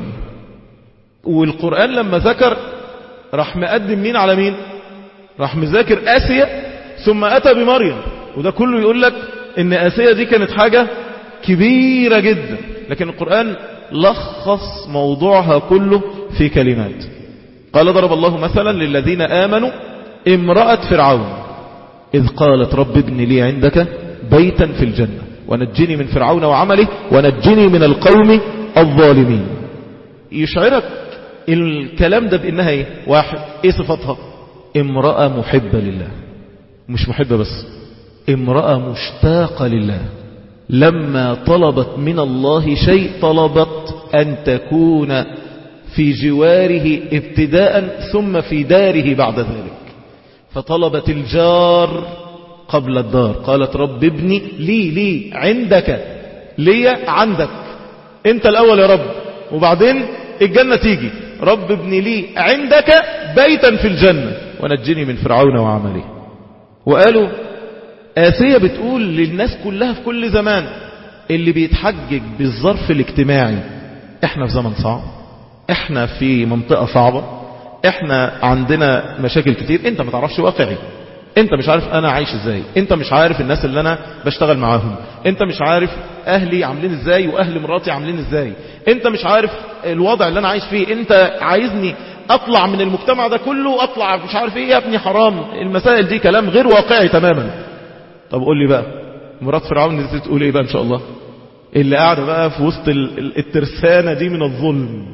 والقرآن لما ذكر راح مقدم مين على مين راح مذاكر آسية ثم أتى بمريم وده كله يقول لك ان آسية دي كانت حاجة كبيرة جدا لكن القرآن لخص موضوعها كله في كلمات قال ضرب الله مثلا للذين آمنوا امرأة فرعون إذ قالت رب ابن لي عندك بيتا في الجنة ونجني من فرعون وعمله ونجني من القوم الظالمين يشعرك الكلام ده بأنها ايه واحد ايه صفتها امرأة محبة لله مش محبة بس امرأة مشتاقة لله لما طلبت من الله شيء طلبت أن تكون في جواره ابتداء ثم في داره بعد ذلك فطلبت الجار قبل الدار قالت رب ابني لي لي عندك لي عندك انت الأول يا رب وبعدين الجنة تيجي رب ابني لي عندك بيتا في الجنة ونجني من فرعون وعمله وقالوا آسية بتقول للناس كلها في كل زمان اللي بيتحجج بالظرف الاجتماعي احنا في زمن صعب احنا في منطقة صعبة احنا عندنا مشاكل كتير انت ما تعرفش واقعي انت مش عارف انا عايش ازاي انت مش عارف الناس اللي انا بشتغل معاهم انت مش عارف اهلي عاملين ازاي واهل مراتي عاملين ازاي انت مش عارف الوضع اللي انا عايش فيه انت عايزني اطلع من المجتمع ده كله اطلع مش عارف ايه يا ابني حرام المسائل دي كلام غير واقعي تماما طب قول لي بقى مرات فرعون نزلت تقول ايه بقى ان شاء الله اللي قاعده بقى في وسط الترسانه دي من الظلم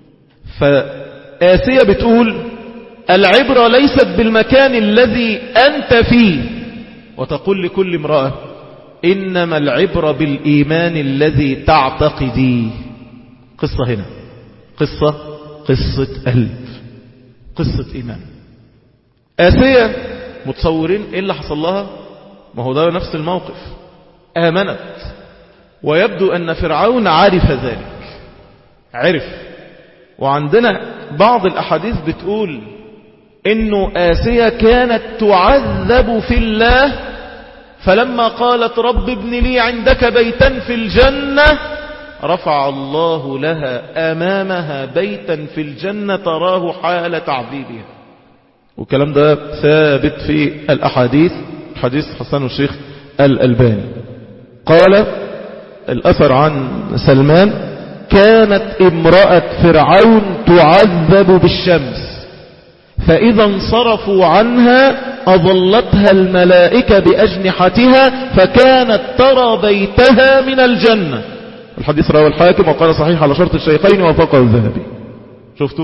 فآسية بتقول العبرة ليست بالمكان الذي أنت فيه وتقول لكل امرأة إنما العبرة بالإيمان الذي تعتقديه قصة هنا قصة قصة قلب قصة إيمان آسية متصورين إيه اللي حصل لها ما هو ده نفس الموقف آمنت ويبدو أن فرعون عرف ذلك عرف وعندنا بعض الأحاديث بتقول إنه آسية كانت تعذب في الله فلما قالت رب ابن لي عندك بيتا في الجنة رفع الله لها أمامها بيتا في الجنة تراه حال تعذيبها والكلام ده ثابت في الأحاديث حديث حسن الشيخ الألباني قال الأثر عن سلمان كانت امرأة فرعون تعذب بالشمس فإذا انصرفوا عنها أظلتها الملائكة بأجنحتها فكانت ترى بيتها من الجنة الحديث رواه الحاكم وقال صحيح على شرط الشيخين وفقه الذهبي شفتوا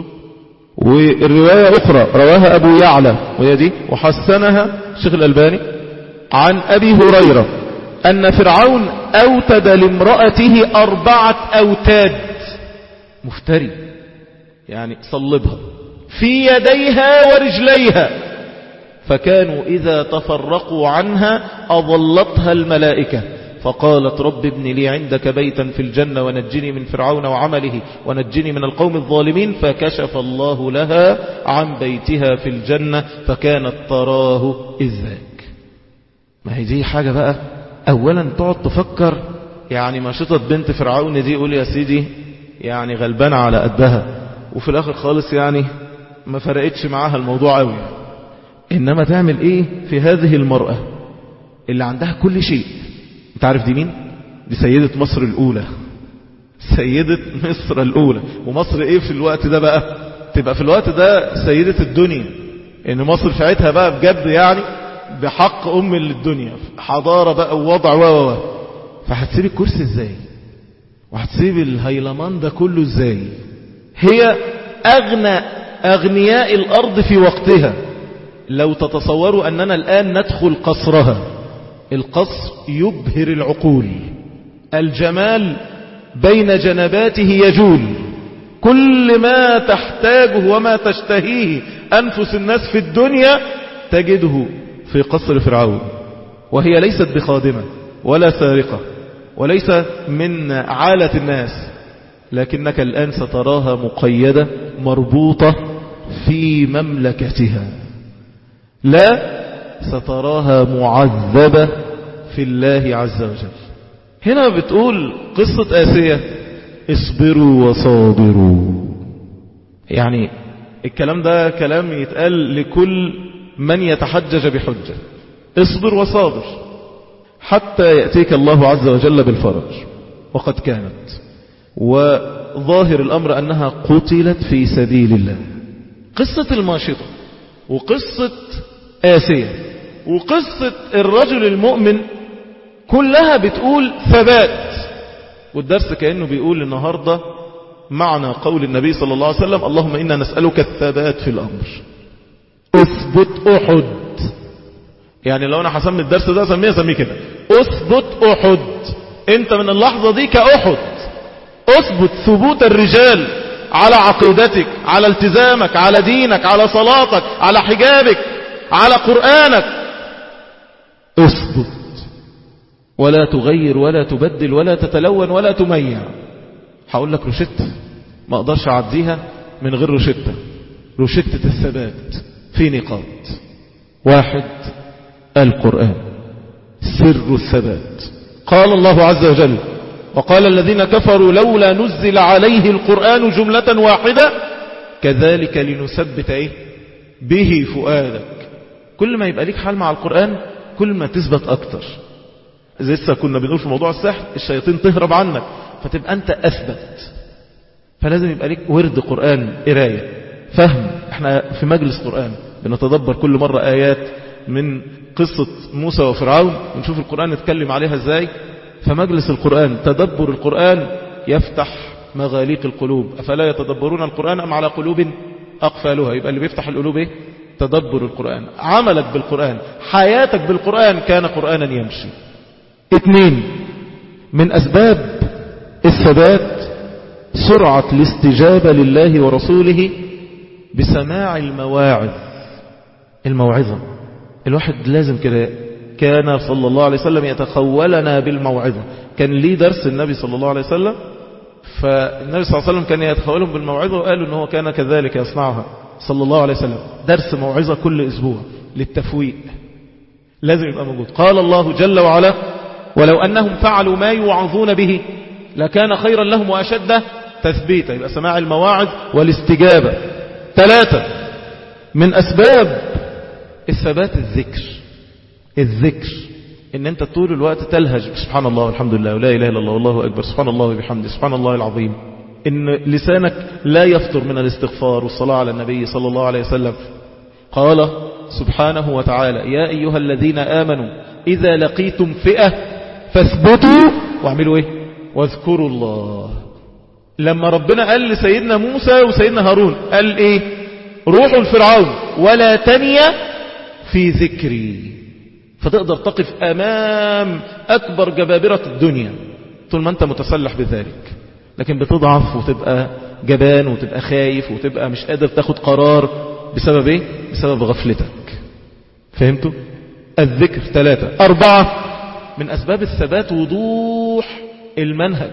والرواية أخرى رواها أبو يعلى وهي دي وحسنها الشيخ الألباني عن أبي هريرة أن فرعون أوتد لامرأته أربعة أوتاد مفتري يعني صلبها في يديها ورجليها فكانوا إذا تفرقوا عنها أظلتها الملائكة فقالت رب ابن لي عندك بيتا في الجنة ونجني من فرعون وعمله ونجني من القوم الظالمين فكشف الله لها عن بيتها في الجنة فكانت تراه إذ ذاك ما هي دي حاجة بقى أولا تقعد تفكر يعني مشطة بنت فرعون دي قول يا سيدي يعني غلبانة على قدها وفي الآخر خالص يعني ما فرقتش معاها الموضوع قوي إنما تعمل إيه في هذه المرأة اللي عندها كل شيء انت عارف دي مين دي سيدة مصر الأولى سيدة مصر الأولى ومصر إيه في الوقت ده بقى تبقى في الوقت ده سيدة الدنيا إن مصر ساعتها بقى بجد يعني بحق أم للدنيا حضارة بقى ووضع و و فهتسيب الكرسي ازاي وهتسيب الهيلمان ده كله ازاي هي أغنى أغنياء الأرض في وقتها لو تتصوروا أننا الآن ندخل قصرها القصر يبهر العقول الجمال بين جنباته يجول كل ما تحتاجه وما تشتهيه أنفس الناس في الدنيا تجده في قصر فرعون وهي ليست بخادمة ولا سارقة وليس من عالة الناس لكنك الآن ستراها مقيدة مربوطة في مملكتها لا ستراها معذبة في الله عز وجل هنا بتقول قصة آسية اصبروا وصابروا يعني الكلام ده كلام يتقال لكل من يتحجج بحجة اصبر وصابر حتى يأتيك الله عز وجل بالفرج وقد كانت وظاهر الأمر أنها قتلت في سبيل الله قصة الماشطة وقصة آسية وقصة الرجل المؤمن كلها بتقول ثبات والدرس كأنه بيقول النهاردة معنى قول النبي صلى الله عليه وسلم اللهم إنا نسألك الثبات في الأمر اثبت أحد يعني لو أنا هسمي الدرس ده سميه سميه كده اثبت أحد انت من اللحظة دي كأحد اثبت ثبوت الرجال على عقيدتك على التزامك على دينك على صلاتك على حجابك على قرآنك اثبت ولا تغير ولا تبدل ولا تتلون ولا تميع هقول لك روشتة ما اقدرش اعديها من غير روشتة روشتة الثبات في نقاط واحد القرآن سر الثبات قال الله عز وجل وقال الذين كفروا لولا نزل عليه القرآن جملة واحدة كذلك لنثبت ايه به فؤادك كل ما يبقى ليك حال مع القرآن كل ما تثبت اكتر لسه كنا بنقول في موضوع السحر الشياطين تهرب عنك فتبقى انت اثبت فلازم يبقى ليك ورد قرآن قراية فهم احنا في مجلس قرآن بنتدبر كل مرة آيات من قصة موسى وفرعون ونشوف القرآن نتكلم عليها ازاي فمجلس القرآن تدبر القرآن يفتح مغاليق القلوب أفلا يتدبرون القرآن أم على قلوب أقفالها يبقى اللي بيفتح القلوب ايه تدبر القرآن عملك بالقرآن حياتك بالقرآن كان قرآنا يمشي اثنين من أسباب الثبات سرعة الاستجابة لله ورسوله بسماع المواعظ الموعظة الواحد لازم كده كان صلى الله عليه وسلم يتخولنا بالموعظة كان ليه درس النبي صلى الله عليه وسلم فالنبي صلى الله عليه وسلم كان يتخولهم بالموعظة وقالوا أنه كان كذلك يصنعها صلى الله عليه وسلم درس موعظة كل أسبوع للتفويق لازم يبقى موجود قال الله جل وعلا ولو أنهم فعلوا ما يوعظون به لكان خيرا لهم وأشد تثبيتا يبقى سماع المواعظ والاستجابة ثلاثة من أسباب الثبات الذكر الذكر ان انت طول الوقت تلهج سبحان الله والحمد لله ولا اله الا الله والله اكبر سبحان الله وبحمده سبحان الله العظيم ان لسانك لا يفطر من الاستغفار والصلاة على النبي صلى الله عليه وسلم قال سبحانه وتعالى يا ايها الذين امنوا اذا لقيتم فئة فاثبتوا واعملوا ايه واذكروا الله لما ربنا قال لسيدنا موسى وسيدنا هارون قال ايه روحوا الفرعون ولا تنيا في ذكري فتقدر تقف أمام أكبر جبابرة الدنيا طول ما أنت متسلح بذلك لكن بتضعف وتبقى جبان وتبقى خايف وتبقى مش قادر تاخد قرار بسبب ايه بسبب غفلتك فهمتوا الذكر ثلاثة أربعة من أسباب الثبات وضوح المنهج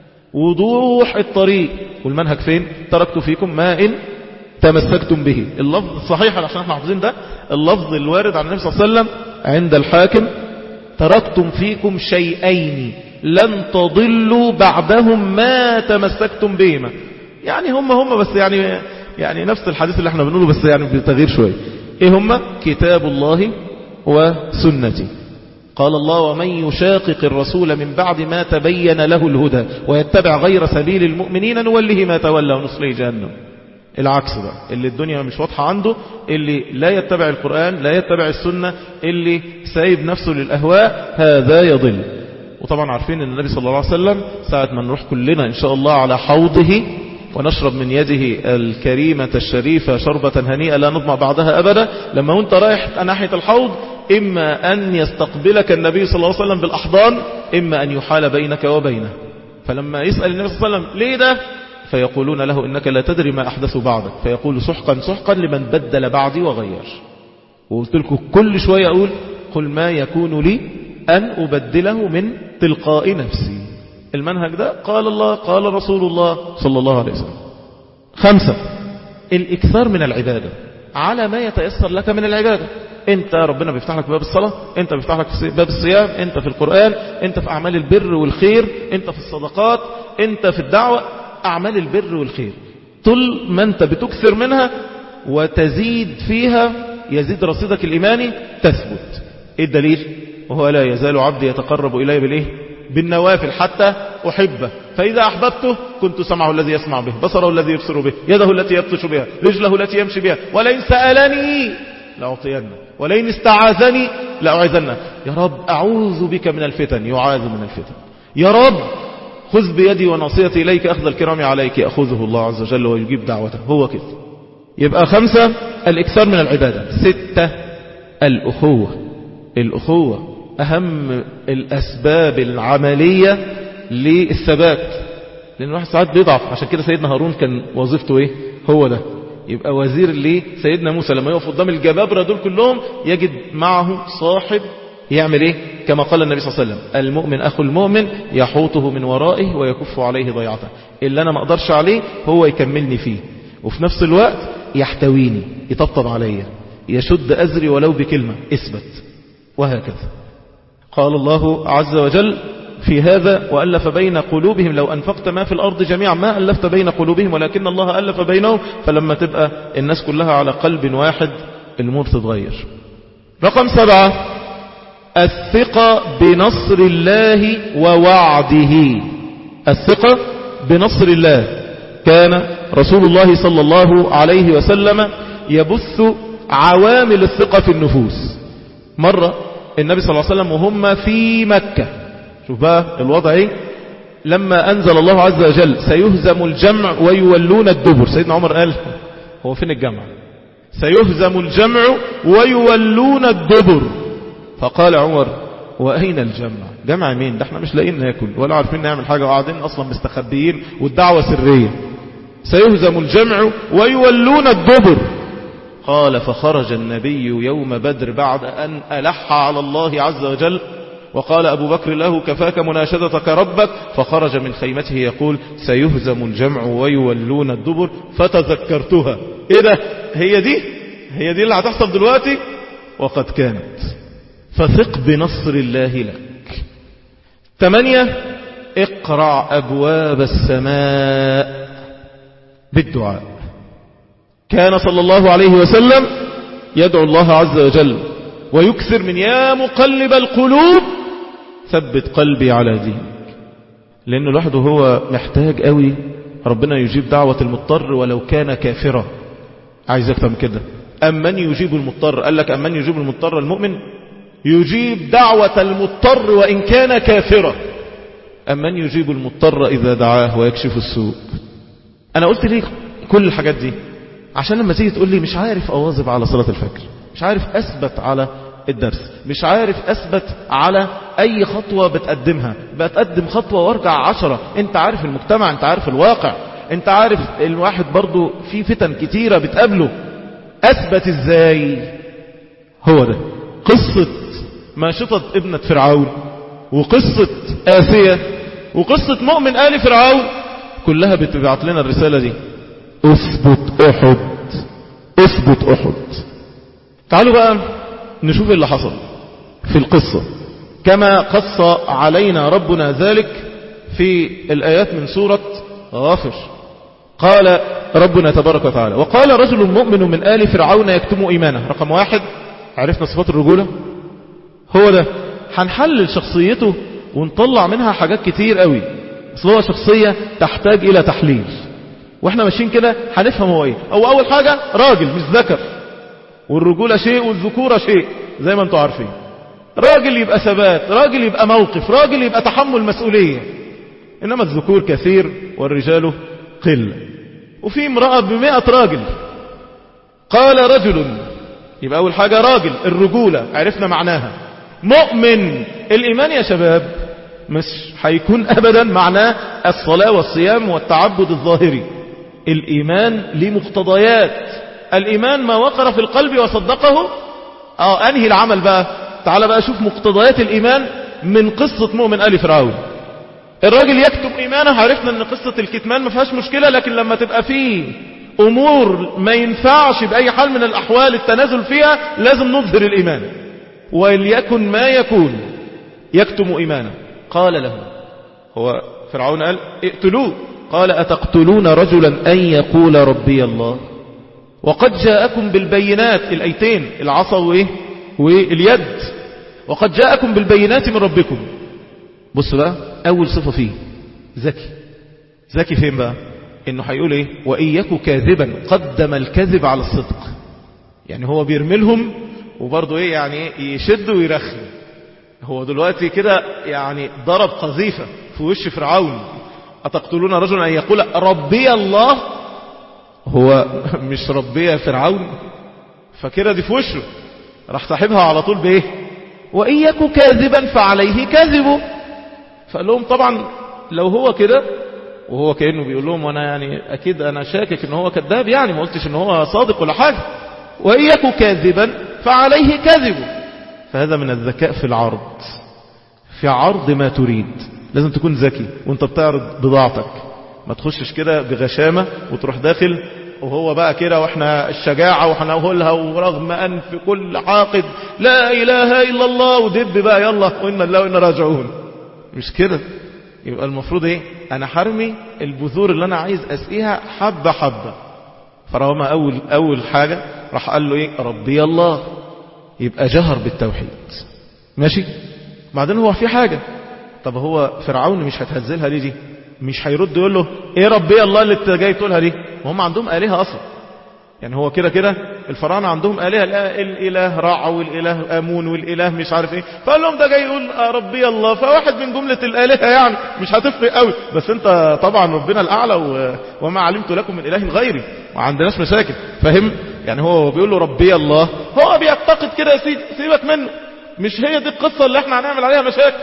وضوح الطريق والمنهج فين تركت فيكم ما إن تمسكتم به اللفظ الصحيح عشان احنا حافظين ده اللفظ الوارد عن النبي صلى الله عليه وسلم عند الحاكم تركتم فيكم شيئين لن تضلوا بعدهم ما تمسكتم بهما يعني هم هم بس يعني يعني نفس الحديث اللي احنا بنقوله بس يعني بتغيير شوية ايه هم كتاب الله وسنتي قال الله ومن يشاقق الرسول من بعد ما تبين له الهدى ويتبع غير سبيل المؤمنين نوله ما تولى ونصليه جهنم العكس بقى اللي الدنيا مش واضحة عنده اللي لا يتبع القرآن لا يتبع السنة اللي سايب نفسه للأهواء هذا يضل وطبعا عارفين ان النبي صلى الله عليه وسلم ساعة ما نروح كلنا ان شاء الله على حوضه ونشرب من يده الكريمة الشريفة شربة هنيئة لا نضمع بعدها أبدا لما وانت رايح ناحية الحوض إما أن يستقبلك النبي صلى الله عليه وسلم بالأحضان إما أن يحال بينك وبينه فلما يسأل النبي صلى الله عليه وسلم ليه ده فيقولون له إنك لا تدري ما أحدث بعدك فيقول سحقا سحقا لمن بدل بعدي وغير وقلت لكم كل شوية أقول قل ما يكون لي أن أبدله من تلقاء نفسي المنهج ده قال الله قال رسول الله صلى الله عليه وسلم خمسة الإكثار من العبادة على ما يتيسر لك من العبادة انت ربنا بيفتح لك باب الصلاة انت بيفتح لك باب الصيام انت في القرآن انت في أعمال البر والخير انت في الصدقات انت في الدعوة أعمال البر والخير طول ما أنت بتكثر منها وتزيد فيها يزيد رصيدك الإيماني تثبت إيه الدليل وهو لا يزال عبدي يتقرب إلي بالإيه بالنوافل حتى أحبه فإذا أحببته كنت سمعه الذي يسمع به بصره الذي يبصر به يده التي يبطش بها رجله التي يمشي بها ولئن سألني لأعطينه ولئن استعاذني لأعيذنه يا رب أعوذ بك من الفتن يعاذ من الفتن يا رب خذ بيدي ونصيتي إليك أخذ الكرام عليك أخذه الله عز وجل ويجيب دعوته هو كده يبقى خمسة الإكثار من العبادة ستة الأخوة الأخوة أهم الأسباب العملية للثبات لأن الواحد ساعات بيضعف عشان كده سيدنا هارون كان وظيفته إيه هو ده يبقى وزير لسيدنا موسى لما يقف قدام الجبابرة دول كلهم يجد معه صاحب يعمل ايه كما قال النبي صلى الله عليه وسلم المؤمن اخو المؤمن يحوطه من ورائه ويكف عليه ضيعته اللي انا ما اقدرش عليه هو يكملني فيه وفي نفس الوقت يحتويني يطبطب عليا يشد ازري ولو بكلمة اثبت وهكذا قال الله عز وجل في هذا وألف بين قلوبهم لو أنفقت ما في الأرض جميعا ما ألفت بين قلوبهم ولكن الله ألف بينهم فلما تبقى الناس كلها على قلب واحد الأمور تتغير رقم سبعة الثقة بنصر الله ووعده الثقة بنصر الله كان رسول الله صلى الله عليه وسلم يبث عوامل الثقة في النفوس مرة النبي صلى الله عليه وسلم وهم في مكة شوف بقى الوضع ايه لما أنزل الله عز وجل سيهزم الجمع ويولون الدبر سيدنا عمر قال هو فين الجمع سيهزم الجمع ويولون الدبر فقال عمر وأين الجمع جمع مين ده احنا مش لاقيين ناكل ولا عارفين نعمل حاجة وقاعدين أصلا مستخبيين والدعوة سرية سيهزم الجمع ويولون الدبر قال فخرج النبي يوم بدر بعد أن ألح على الله عز وجل وقال أبو بكر له كفاك مناشدتك ربك فخرج من خيمته يقول سيهزم الجمع ويولون الدبر فتذكرتها ايه ده هي دي هي دي اللي هتحصل دلوقتي وقد كانت فثق بنصر الله لك ثمانية اقرع أبواب السماء بالدعاء كان صلى الله عليه وسلم يدعو الله عز وجل ويكثر من يا مقلب القلوب ثبت قلبي على دينك لأنه لوحده هو محتاج قوي ربنا يجيب دعوة المضطر ولو كان كافرا عايز اكتر من كده أمن يجيب المضطر قال لك أمن يجيب المضطر المؤمن يجيب دعوة المضطر وإن كان كافرا أمن يجيب المضطر إذا دعاه ويكشف السوء أنا قلت ليه كل الحاجات دي عشان لما تيجي تقول لي مش عارف أواظب على صلاة الفجر مش عارف أثبت على الدرس مش عارف أثبت على أي خطوة بتقدمها بتقدم خطوة وارجع عشرة انت عارف المجتمع انت عارف الواقع انت عارف الواحد برضو في فتن كتيرة بتقابله أثبت ازاي هو ده قصة ماشطة ابنة فرعون وقصة آسية وقصة مؤمن آل فرعون كلها بتبعت لنا الرسالة دي اثبت احد اثبت احد تعالوا بقى نشوف اللي حصل في القصة كما قص علينا ربنا ذلك في الآيات من سورة غافر قال ربنا تبارك وتعالى وقال رجل مؤمن من آل فرعون يكتم إيمانه رقم واحد عرفنا صفات الرجولة هو ده هنحلل شخصيته ونطلع منها حاجات كتير قوي اصل هو شخصية تحتاج إلى تحليل واحنا ماشيين كده هنفهم هو ايه هو أول حاجة راجل مش ذكر والرجولة شيء والذكورة شيء زي ما انتم عارفين راجل يبقى ثبات راجل يبقى موقف راجل يبقى تحمل مسؤولية إنما الذكور كثير والرجال قلة وفي امرأة بمئة راجل قال رجل يبقى أول حاجة راجل الرجولة عرفنا معناها مؤمن الإيمان يا شباب مش هيكون أبدا معناه الصلاة والصيام والتعبد الظاهري الإيمان لمقتضيات الإيمان ما وقر في القلب وصدقه آه أنهي العمل بقى تعال بقى شوف مقتضيات الإيمان من قصة مؤمن آل فرعون الراجل يكتب إيمانه عرفنا أن قصة الكتمان ما فيهاش مشكلة لكن لما تبقى فيه أمور ما ينفعش بأي حال من الأحوال التنازل فيها لازم نظهر الإيمان وليكن ما يكون يكتم إيمانه قال له هو فرعون قال اقتلوه قال أتقتلون رجلا أن يقول ربي الله وقد جاءكم بالبينات الأيتين العصا وإيه واليد وقد جاءكم بالبينات من ربكم بص بقى أول صفة فيه ذكي ذكي فين بقى إنه هيقول إيه وإن يكو كاذبا قدم الكذب على الصدق يعني هو بيرملهم وبرضه إيه يعني يشد ويرخم هو دلوقتي كده يعني ضرب قذيفة في وش فرعون أتقتلون رجلا أن يقول ربي الله هو مش ربي يا فرعون فكده دي في وشه راح صاحبها على طول بايه وإن يكو كاذبا فعليه كذبه فقال لهم طبعا لو هو كده وهو كأنه بيقول لهم وانا يعني اكيد انا شاكك ان هو كذاب يعني ما قلتش ان هو صادق ولا حاجة وإن يكو كاذبا فعليه كذبه فهذا من الذكاء في العرض في عرض ما تريد لازم تكون ذكي وانت بتعرض بضاعتك ما تخشش كده بغشامة وتروح داخل وهو بقى كده واحنا الشجاعة وهنقولها ورغم أن في كل حاقد لا إله إلا الله ودب بقى يلا وإنا الله وإنا راجعون مش كده يبقى المفروض ايه انا حرمي البذور اللي انا عايز اسقيها حبة حبة فرغم اول اول حاجة راح قال له ايه ربي الله يبقى جهر بالتوحيد ماشي بعدين هو في حاجة طب هو فرعون مش هتهزلها ليه دي مش هيرد يقول له ايه ربي الله اللي انت جاي تقولها دي وهم عندهم آلهة اصلا يعني هو كده كده الفراعنة عندهم آلهة الإله رع والإله أمون والإله مش عارف ايه فقال لهم ده جاي يقول ربي الله فواحد من جملة الآلهة يعني مش هتفرق قوي بس انت طبعا ربنا الأعلى وما علمت لكم من إله غيري ما عندناش مشاكل فاهم يعني هو بيقول له ربي الله هو بيعتقد كده يا سيدي سيبك منه مش هي دي القصة اللي احنا هنعمل عليها مشاكل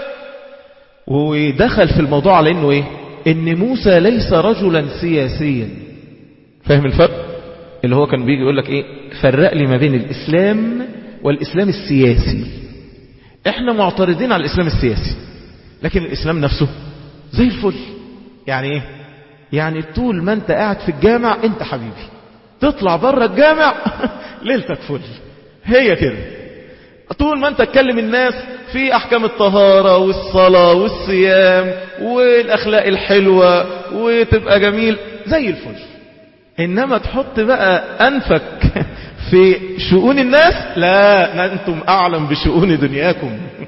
ودخل في الموضوع على انه ايه ان موسى ليس رجلا سياسيا فاهم الفرق اللي هو كان بيجي يقول لك ايه فرق لي ما بين الاسلام والاسلام السياسي احنا معترضين على الاسلام السياسي لكن الاسلام نفسه زي الفل يعني ايه يعني طول ما انت قاعد في الجامع انت حبيبي تطلع بره الجامع ليلتك فل هي كده طول ما انت تكلم الناس في احكام الطهارة والصلاة والصيام والاخلاق الحلوة وتبقى جميل زي الفل انما تحط بقى انفك في شؤون الناس لا, لا انتم اعلم بشؤون دنياكم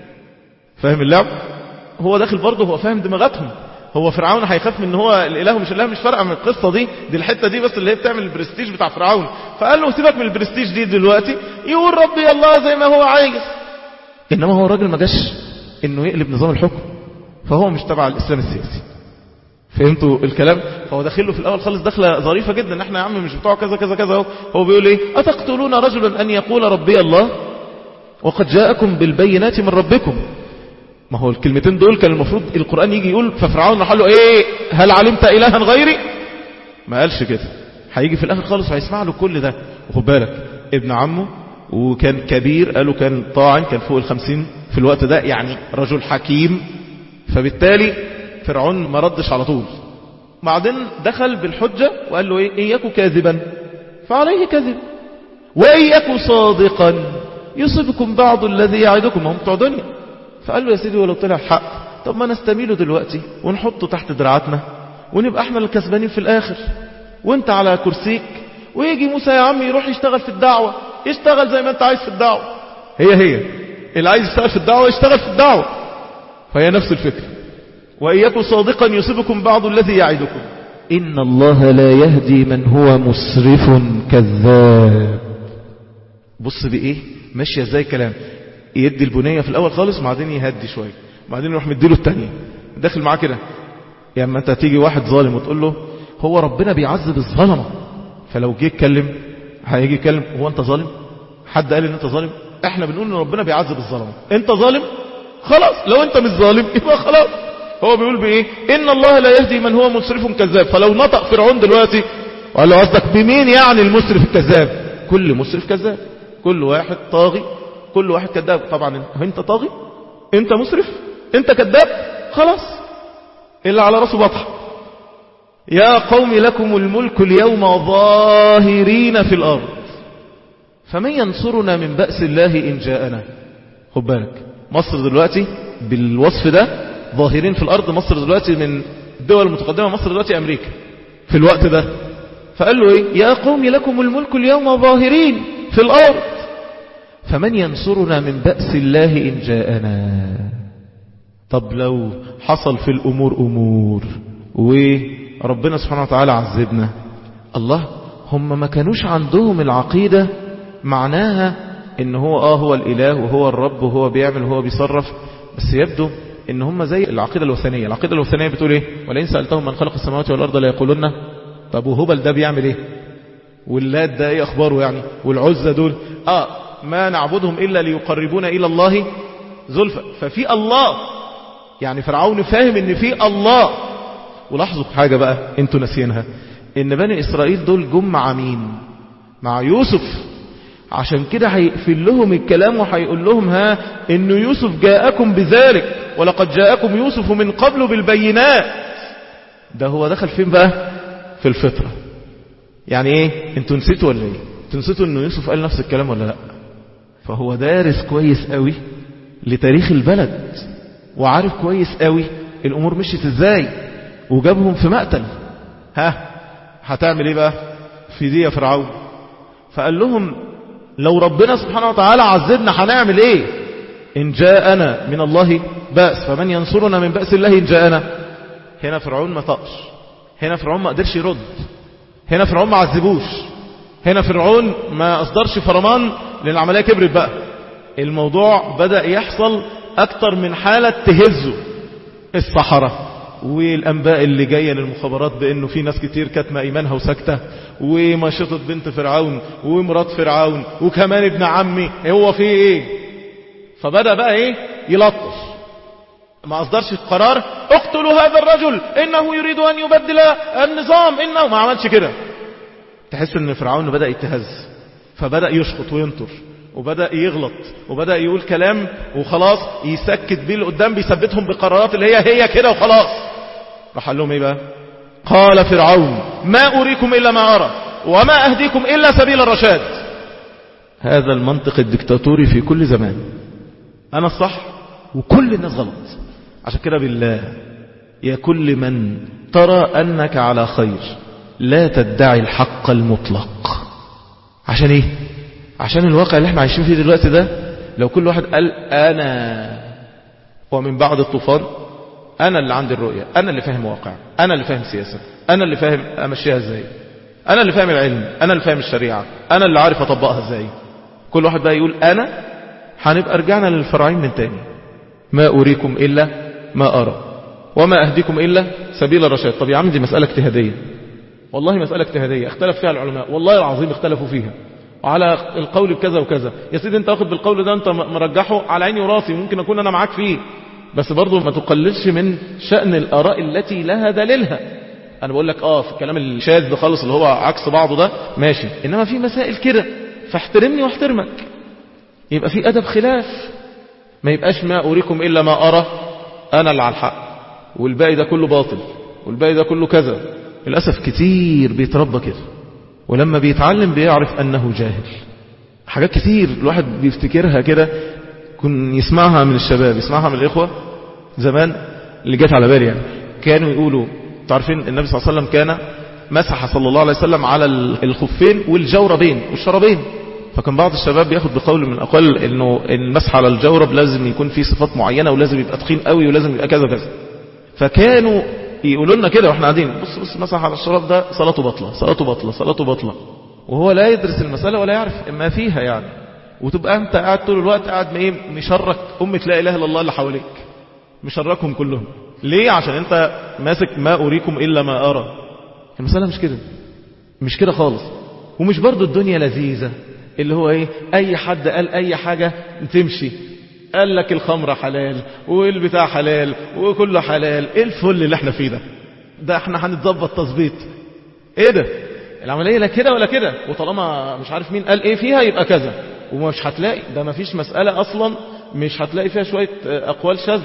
فاهم اللعب هو داخل برضه هو فاهم دماغاتهم هو فرعون هيخاف من ان هو الاله مش الاله مش فارقه من القصه دي دي الحته دي بس اللي هي بتعمل البرستيج بتاع فرعون فقال له سيبك من البرستيج دي دلوقتي يقول ربي الله زي ما هو عايز انما هو الراجل ما جاش انه يقلب نظام الحكم فهو مش تبع الاسلام السياسي فهمتوا الكلام فهو داخله في الاول خالص دخله ظريفه جدا احنا يا عم مش بتوع كذا كذا كذا هو بيقول ايه اتقتلون رجلا ان يقول ربي الله وقد جاءكم بالبينات من ربكم ما هو الكلمتين دول كان المفروض القرآن يجي يقول ففرعون راح له ايه هل علمت إلها غيري ما قالش كده هيجي في الآخر خالص وهيسمع له كل ده وخد بالك ابن عمه وكان كبير قالوا كان طاعن كان فوق الخمسين في الوقت ده يعني رجل حكيم فبالتالي فرعون ما ردش على طول بعدين دخل بالحجة وقال له ايه إن يكو كاذبا فعليه كذب وإن يكو صادقا يصيبكم بعض الذي يعدكم هم بتوع دنيا فقال له يا سيدي ولو طلع حق طب ما نستميله دلوقتي ونحطه تحت دراعاتنا ونبقى احنا الكسبانين في الاخر وانت على كرسيك ويجي موسى يا عم يروح يشتغل في الدعوة يشتغل زي ما انت عايز في الدعوة هي هي اللي عايز يشتغل في الدعوة يشتغل في الدعوة فهي نفس الفكرة وإياكم صادقا يصيبكم بعض الذي يعدكم إن الله لا يهدي من هو مسرف كذاب بص بإيه ماشية ازاي كلام يدي البنية في الأول خالص وبعدين يهدي شوية بعدين يروح مديله التانية داخل معاه كده يا اما انت تيجي واحد ظالم وتقول له هو ربنا بيعذب الظلمة فلو جه يتكلم هيجي يتكلم هو انت ظالم حد قال ان انت ظالم احنا بنقول ان ربنا بيعذب الظلمة انت ظالم خلاص لو انت مش ظالم يبقى خلاص هو بيقول بايه ان الله لا يهدي من هو مسرف كذاب فلو نطق فرعون دلوقتي وقال له قصدك بمين يعني المسرف الكذاب كل مسرف كذاب كل واحد طاغي كل واحد كذاب طبعا انت طاغي انت مسرف انت كذاب خلاص اللي على راسه بطح يا قوم لكم الملك اليوم ظاهرين في الأرض فمن ينصرنا من بأس الله إن جاءنا خد بالك مصر دلوقتي بالوصف ده ظاهرين في الأرض مصر دلوقتي من الدول المتقدمة مصر دلوقتي أمريكا في الوقت ده فقال له إيه يا قوم لكم الملك اليوم ظاهرين في الأرض فمن ينصرنا من بأس الله إن جاءنا طب لو حصل في الأمور أمور وربنا سبحانه وتعالى عذبنا الله هم ما كانوش عندهم العقيدة معناها ان هو اه هو الاله وهو الرب وهو بيعمل وهو بيصرف بس يبدو ان هم زي العقيدة الوثنية العقيدة الوثنية بتقول ايه ولئن سألتهم من خلق السماوات والارض لا يقولون طب وهبل ده بيعمل ايه واللات ده ايه اخباره يعني والعزة دول اه ما نعبدهم الا ليقربونا الى الله زلفى ففي الله يعني فرعون فاهم ان في الله ولاحظوا حاجة بقى انتوا ناسينها ان بني اسرائيل دول جم مع مين مع يوسف عشان كده هيقفل لهم الكلام وهيقول لهم ها ان يوسف جاءكم بذلك ولقد جاءكم يوسف من قبل بالبينات ده هو دخل فين بقى في الفطرة يعني ايه انتوا نسيتوا ولا ايه انتوا نسيتوا ان يوسف قال نفس الكلام ولا لا فهو دارس كويس قوي لتاريخ البلد وعارف كويس قوي الأمور مشيت ازاي وجابهم في مقتل ها هتعمل ايه بقى في دي يا فرعون فقال لهم لو ربنا سبحانه وتعالى عذبنا هنعمل ايه ان جاءنا من الله بأس فمن ينصرنا من بأس الله ان جاءنا هنا فرعون ما طقش هنا فرعون ما قدرش يرد هنا فرعون ما عذبوش هنا فرعون ما اصدرش فرمان لان العمليه كبرت بقى الموضوع بدأ يحصل اكتر من حالة تهزه الصحراء والانباء اللي جاية للمخابرات بانه في ناس كتير كاتمة ايمانها وساكتة ومشطة بنت فرعون ومرات فرعون وكمان ابن عمي هو في ايه فبدأ بقى ايه يلطش ما اصدرش القرار اقتلوا هذا الرجل انه يريد ان يبدل النظام انه ما عملش كده تحس ان فرعون بدأ يتهز فبدأ يشخط وينطر وبدأ يغلط وبدأ يقول كلام وخلاص يسكت بيه اللي قدام بيثبتهم بقرارات اللي هي هي كده وخلاص راح قال لهم ايه بقى قال فرعون ما أريكم إلا ما أرى وما أهديكم إلا سبيل الرشاد هذا المنطق الدكتاتوري في كل زمان أنا الصح وكل الناس غلط عشان كده بالله يا كل من ترى أنك على خير لا تدعي الحق المطلق عشان ايه عشان الواقع اللي احنا عايشين فيه دلوقتي ده لو كل واحد قال انا ومن بعد الطوفان انا اللي عندي الرؤية انا اللي فاهم واقع انا اللي فاهم سياسة انا اللي فاهم امشيها ازاي انا اللي فاهم العلم انا اللي فاهم الشريعة انا اللي عارف اطبقها ازاي كل واحد بقى يقول انا هنبقى رجعنا للفرعين من تاني ما اريكم الا ما ارى وما اهديكم الا سبيل الرشاد طب يا عم دي مسألة اجتهادية والله مسألة اجتهادية اختلف فيها العلماء والله العظيم اختلفوا فيها وعلى القول بكذا وكذا يا سيدي انت واخد بالقول ده انت مرجحه على عيني وراسي ممكن اكون انا معاك فيه بس برضه ما تقللش من شأن الآراء التي لها دليلها انا بقول لك اه في الكلام الشاذ خالص اللي هو عكس بعضه ده ماشي انما في مسائل كده فاحترمني واحترمك يبقى في ادب خلاف ما يبقاش ما اريكم الا ما ارى انا اللي على الحق والباقي ده كله باطل والباقي ده كله كذا للأسف كتير بيتربى كده ولما بيتعلم بيعرف أنه جاهل حاجات كتير الواحد بيفتكرها كده كن يسمعها من الشباب يسمعها من الإخوة زمان اللي جت على بالي يعني كانوا يقولوا تعرفين النبي صلى الله عليه وسلم كان مسح صلى الله عليه وسلم على الخفين والجوربين والشرابين فكان بعض الشباب بياخد بقول من أقل انه المسح على الجورب لازم يكون فيه صفات معينة ولازم يبقى تخين قوي ولازم يبقى كذا كذا فكانوا يقولوا لنا كده واحنا قاعدين بص بص مسح على الشراب ده صلاته بطلة صلاته بطلة صلاته بطلة وهو لا يدرس المسألة ولا يعرف ما فيها يعني وتبقى انت قاعد طول الوقت قاعد ايه مشرك أمة لا إله إلا الله اللي حواليك مشركهم كلهم ليه عشان انت ماسك ما أريكم إلا ما أرى المسألة مش كده مش كده خالص ومش برضو الدنيا لذيذة اللي هو ايه اي حد قال اي حاجة تمشي قال لك الخمرة حلال والبتاع حلال وكله حلال ايه الفل اللي احنا فيه ده ده احنا هنتظبط تظبيط ايه ده العملية لا كده ولا كده وطالما مش عارف مين قال ايه فيها يبقى كذا ومش هتلاقي ده ما فيش مسألة اصلا مش هتلاقي فيها شوية اقوال شاذ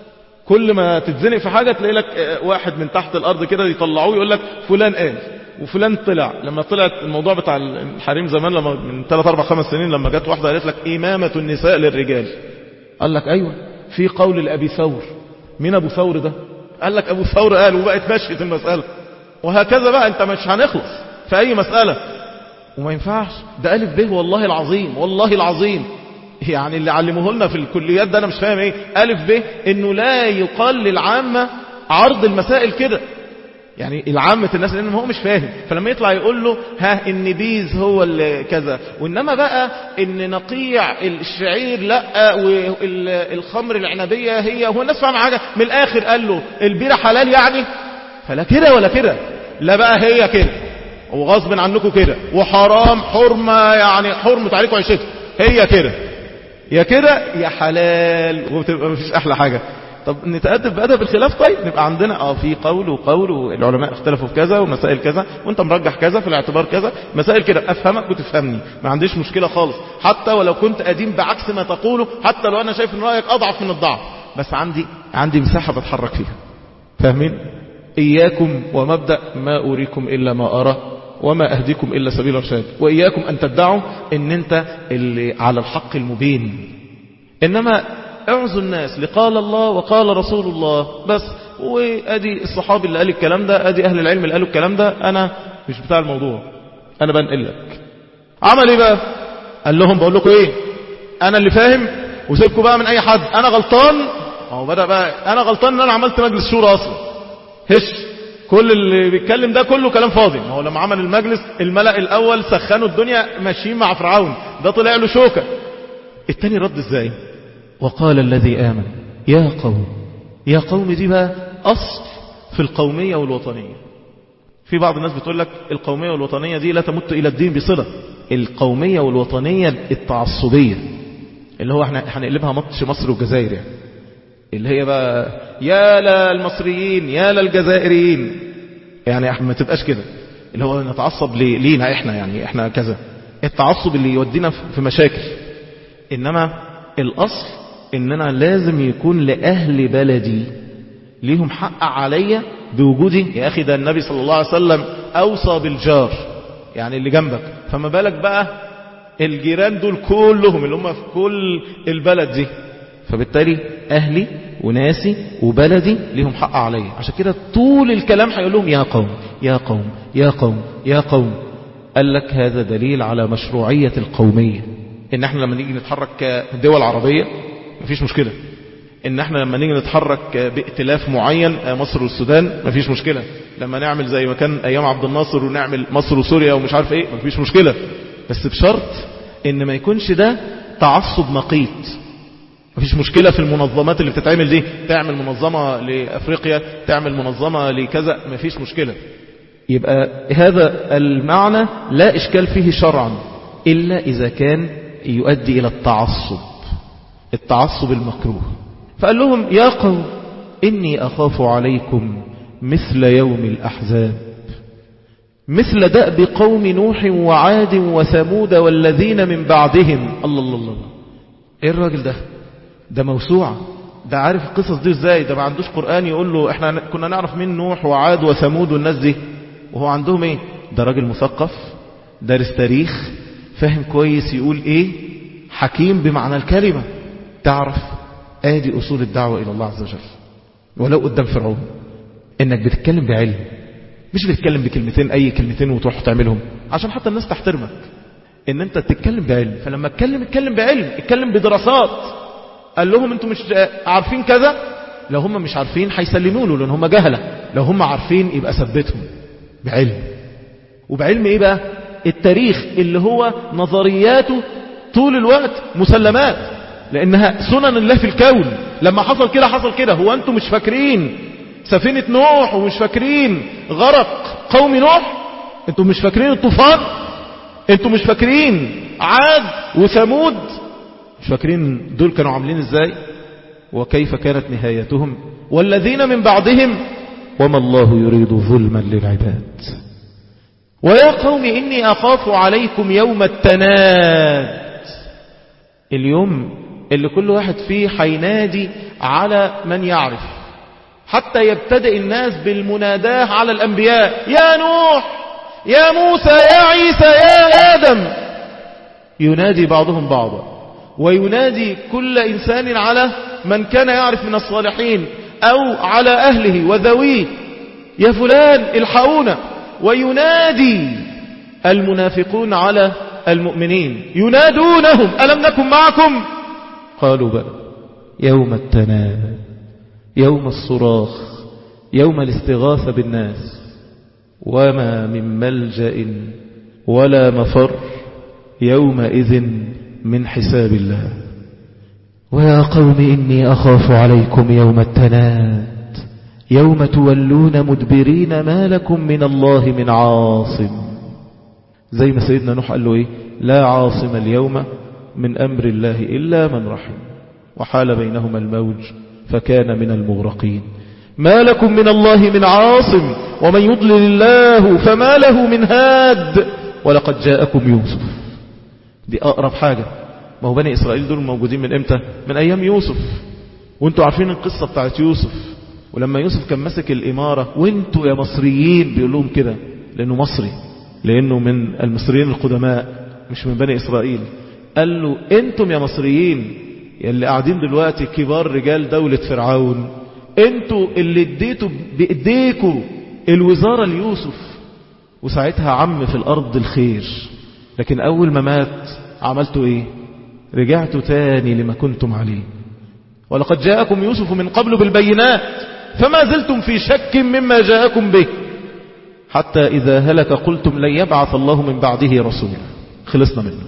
كل ما تتزنق في حاجة تلاقي لك واحد من تحت الارض كده يطلعوه يقول لك فلان قال وفلان طلع لما طلعت الموضوع بتاع الحريم زمان لما من 3 4 5 سنين لما جت واحدة قالت لك إمامة النساء للرجال قال لك أيوة في قول لأبي ثور مين أبو ثور ده قال لك أبو ثور قال وبقت مشيت المسألة وهكذا بقى أنت مش هنخلص في أي مسألة وما ينفعش ده ألف به والله العظيم والله العظيم يعني اللي علموه لنا في الكليات ده أنا مش فاهم إيه ألف به إنه لا يقال للعامة عرض المسائل كده يعني العامة الناس لأنه هو مش فاهم فلما يطلع يقول له ها ان بيز هو اللي كذا وإنما بقى ان نقيع الشعير لا والخمر العنبية هي هو الناس فاهم حاجة من الآخر قال له البيرة حلال يعني فلا كده ولا كده لا بقى هي كده وغصب عنكم كده وحرام حرمة يعني حرمة عليكم عيشتكم هي كده يا كده يا حلال وبتبقى مفيش أحلى حاجة طب نتأدب بأدب الخلاف طيب نبقى عندنا اه في قول وقول والعلماء اختلفوا في كذا ومسائل كذا وانت مرجح كذا في الاعتبار كذا مسائل كده افهمك وتفهمني ما عنديش مشكلة خالص حتى ولو كنت قديم بعكس ما تقوله حتى لو انا شايف ان رأيك اضعف من الضعف بس عندي عندي مساحة بتحرك فيها فاهمين اياكم ومبدأ ما اريكم الا ما ارى وما اهديكم الا سبيل الرشاد واياكم ان تدعوا ان انت اللي على الحق المبين انما اعزوا الناس لقال الله وقال رسول الله بس وادي الصحابي اللي قال الكلام ده ادي اهل العلم اللي قالوا الكلام ده انا مش بتاع الموضوع انا بنقل لك عمل ايه بقى قال لهم بقول لكم ايه انا اللي فاهم وسيبكم بقى من اي حد انا غلطان هو بدأ بقى انا غلطان ان انا عملت مجلس شورى اصلا هش كل اللي بيتكلم ده كله كلام فاضي ما هو لما عمل المجلس الملأ الاول سخنوا الدنيا ماشيين مع فرعون ده طلع له شوكة التاني رد ازاي وقال الذي آمن يا قوم يا قوم دي بقى أصل في القومية والوطنية في بعض الناس بتقول لك القومية والوطنية دي لا تمت إلى الدين بصلة القومية والوطنية التعصبية اللي هو احنا هنقلبها ماتش مصر والجزائر يعني اللي هي بقى يا للمصريين يا للجزائريين يعني ما تبقاش كده اللي هو نتعصب لينا احنا يعني احنا كذا التعصب اللي يودينا في مشاكل انما الاصل اننا لازم يكون لاهل بلدي ليهم حق عليا بوجودي يا اخي ده النبي صلى الله عليه وسلم اوصى بالجار يعني اللي جنبك فما بالك بقى الجيران دول كلهم اللي هم في كل البلد دي فبالتالي أهلي وناسي وبلدي ليهم حق عليا عشان كده طول الكلام هيقول لهم يا قوم يا قوم يا قوم يا قوم قال لك هذا دليل على مشروعية القومية ان احنا لما نيجي نتحرك كدول عربية مفيش مشكلة ان احنا لما نيجي نتحرك بائتلاف معين مصر والسودان مفيش مشكلة لما نعمل زي ما كان ايام عبد الناصر ونعمل مصر وسوريا ومش عارف ايه مفيش مشكلة بس بشرط ان ما يكونش ده تعصب مقيت مفيش مشكلة في المنظمات اللي بتتعمل دي تعمل منظمة لأفريقيا تعمل منظمة لكذا مفيش مشكلة يبقى هذا المعنى لا إشكال فيه شرعا إلا إذا كان يؤدي إلى التعصب التعصب المكروه فقال لهم يا قوم إني أخاف عليكم مثل يوم الأحزاب مثل دأب قوم نوح وعاد وثمود والذين من بعدهم الله الله الله ايه الراجل ده ده موسوعة ده عارف القصص دي ازاي ده ما عندوش قرآن يقول له احنا كنا نعرف مين نوح وعاد وثمود والناس دي وهو عندهم ايه ده راجل مثقف دارس تاريخ فاهم كويس يقول ايه حكيم بمعنى الكلمة تعرف ادي اصول الدعوة الى الله عز وجل ولو قدام فرعون انك بتتكلم بعلم مش بتتكلم بكلمتين اي كلمتين وتروح تعملهم عشان حتى الناس تحترمك ان انت تتكلم بعلم فلما اتكلم اتكلم بعلم اتكلم بدراسات قال لهم انتم مش عارفين كذا لو هم مش عارفين هيسلموا له لان هم جهله لو هم عارفين يبقى ثبتهم بعلم وبعلم ايه بقى التاريخ اللي هو نظرياته طول الوقت مسلمات لانها سنن الله في الكون لما حصل كده حصل كده هو انتم مش فاكرين سفينة نوح ومش فاكرين غرق قوم نوح انتم مش فاكرين الطوفان انتم مش فاكرين عاد وثمود مش فاكرين دول كانوا عاملين ازاي وكيف كانت نهايتهم والذين من بعدهم وما الله يريد ظلما للعباد ويا قوم إني أخاف عليكم يوم التناد اليوم اللي كل واحد فيه حينادي على من يعرف حتى يبتدئ الناس بالمناداه على الأنبياء يا نوح يا موسى يا عيسى يا آدم ينادي بعضهم بعضا وينادي كل إنسان على من كان يعرف من الصالحين أو على أهله وذويه يا فلان الحقونا وينادي المنافقون على المؤمنين ينادونهم ألم نكن معكم قالوا بلى يوم التناد يوم الصراخ يوم الاستغاثة بالناس وما من ملجأ ولا مفر يومئذ من حساب الله ويا قوم إني أخاف عليكم يوم التناد يوم تولون مدبرين ما لكم من الله من عاصم زي ما سيدنا نوح قال له إيه لا عاصم اليوم من أمر الله إلا من رحم وحال بينهما الموج فكان من المغرقين ما لكم من الله من عاصم ومن يضلل الله فما له من هاد ولقد جاءكم يوسف دي أقرب حاجة ما هو بني إسرائيل دول موجودين من إمتى من أيام يوسف وانتوا عارفين القصة بتاعت يوسف ولما يوسف كان ماسك الإمارة وانتوا يا مصريين بيقول لهم كده لأنه مصري لأنه من المصريين القدماء مش من بني إسرائيل قال له انتم يا مصريين يلي قاعدين دلوقتي كبار رجال دولة فرعون انتوا اللي اديتوا بايديكوا الوزارة ليوسف وساعتها عم في الارض الخير لكن اول ما مات عملتوا ايه رجعتوا تاني لما كنتم عليه ولقد جاءكم يوسف من قبل بالبينات فما زلتم في شك مما جاءكم به حتى إذا هلك قلتم لن يبعث الله من بعده رسولا خلصنا منه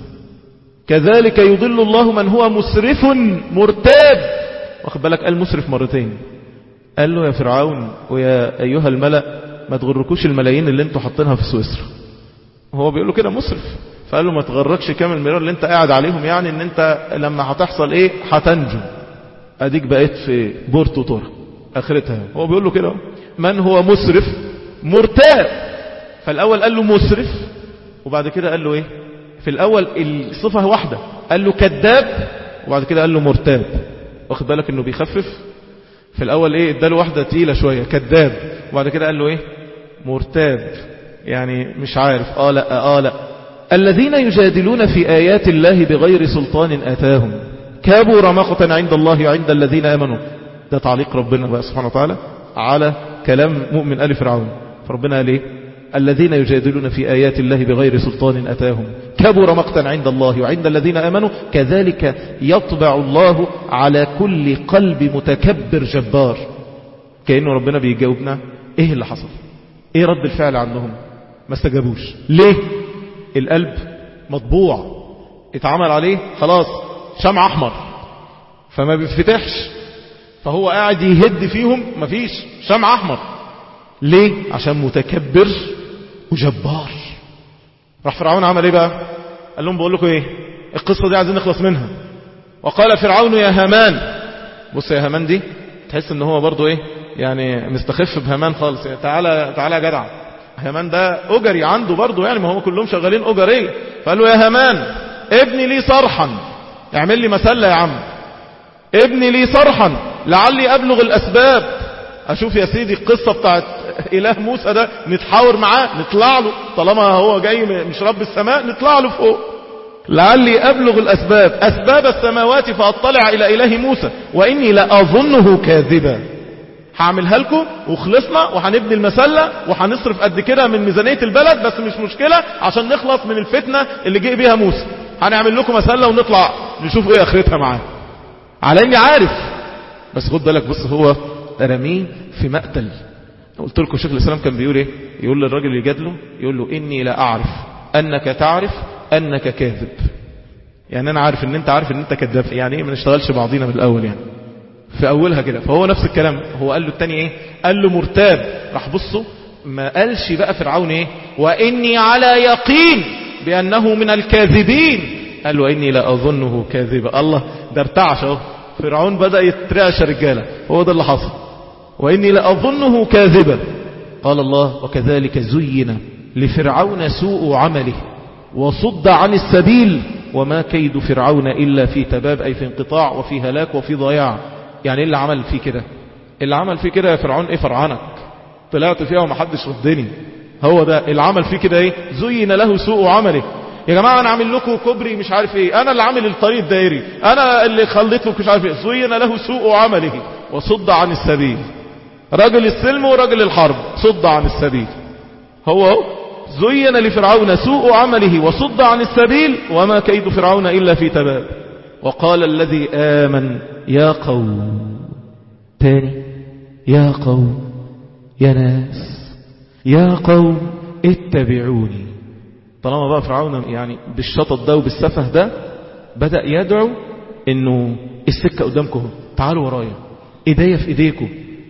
كذلك يضل الله من هو مسرف مرتاب واخد بالك قال مسرف مرتين قال له يا فرعون ويا أيها الملأ ما تغركوش الملايين اللي انتوا حاطينها في سويسرا هو بيقول له كده مسرف فقال له ما تغركش كام المليار اللي انت قاعد عليهم يعني ان انت لما هتحصل ايه هتنجو اديك بقيت في بورتو تورا اخرتها هو بيقول له كده من هو مسرف مرتاب فالاول قال له مسرف وبعد كده قال له ايه في الاول الصفة واحدة قال له كذاب وبعد كده قال له مرتاب واخد بالك انه بيخفف في الاول ايه اداله واحدة تقيلة شوية كذاب وبعد كده قال له ايه مرتاب يعني مش عارف اه لا اه لا الذين يجادلون في آيات الله بغير سلطان آتاهم كابوا مقتا عند الله وعند الذين آمنوا ده تعليق ربنا بقى سبحانه وتعالى على كلام مؤمن آل فرعون فربنا قال ايه الذين يجادلون في آيات الله بغير سلطان أتاهم كبر مقتا عند الله وعند الذين آمنوا كذلك يطبع الله على كل قلب متكبر جبار كأنه ربنا بيجاوبنا ايه اللي حصل ايه رد الفعل عنهم ما استجابوش ليه القلب مطبوع اتعمل عليه خلاص شمع احمر فما بيفتحش فهو قاعد يهد فيهم مفيش شمع احمر ليه عشان متكبر وجبار راح فرعون عمل ايه بقى قال لهم بقول لكم ايه القصة دي عايزين نخلص منها وقال فرعون يا هامان بص يا هامان دي تحس ان هو برضو ايه يعني مستخف بهامان خالص يعني تعالى تعالى يا جدع هامان ده اجري عنده برضو يعني ما هم كلهم شغالين اجريه فقال له يا هامان ابني لي صرحا اعمل لي مسلة يا عم ابني لي صرحا لعلي ابلغ الاسباب اشوف يا سيدي القصة بتاعت اله موسى ده نتحاور معاه نطلع له طالما هو جاي مش رب السماء نطلع له فوق لعلي ابلغ الاسباب اسباب السماوات فاطلع الى اله موسى واني لاظنه كاذبا هعملها لكم وخلصنا وهنبني المسلة وهنصرف قد كده من ميزانية البلد بس مش مشكلة عشان نخلص من الفتنة اللي جه بيها موسى هنعمل لكم مسلة ونطلع نشوف ايه اخرتها معاه على اني عارف بس خد بالك بص هو رميه في مقتل قلت لكم شيخ الاسلام كان بيقول ايه يقول للراجل اللي يجادله يقول له اني لا اعرف انك تعرف انك كاذب يعني انا عارف ان انت عارف ان انت كذاب يعني ايه ما نشتغلش بعضينا من الاول يعني في اولها كده فهو نفس الكلام هو قال له التاني ايه قال له مرتاب راح بصوا ما قالش بقى فرعون ايه واني على يقين بانه من الكاذبين قال له اني لا اظنه كاذبا الله ده ارتعش اهو فرعون بدأ يترعش رجاله هو ده اللي حصل واني لا اظنه كاذبا قال الله وكذلك زين لفرعون سوء عمله وصد عن السبيل وما كيد فرعون إلا في تباب أي في انقطاع وفي هلاك وفي ضياع يعني إيه اللي عمل فيه كده اللي عمل فيه كده يا فرعون ايه فرعانك طلعت فيها ومحدش ردني هو ده اللي عمل فيه كده ايه زين له سوء عمله يا جماعة انا عامل لكم كوبري مش عارف ايه انا اللي عامل الطريق الدائري انا اللي خليت لكم مش عارف ايه زين له سوء عمله وصد عن السبيل رجل السلم ورجل الحرب صد عن السبيل هو زين لفرعون سوء عمله وصد عن السبيل وما كيد فرعون إلا في تباب وقال الذي آمن يا قوم تاني يا قوم يا ناس يا قوم اتبعوني طالما بقى فرعون يعني بالشطط ده وبالسفه ده بدأ يدعو انه السكة قدامكم تعالوا ورايا ايديا في ايديكم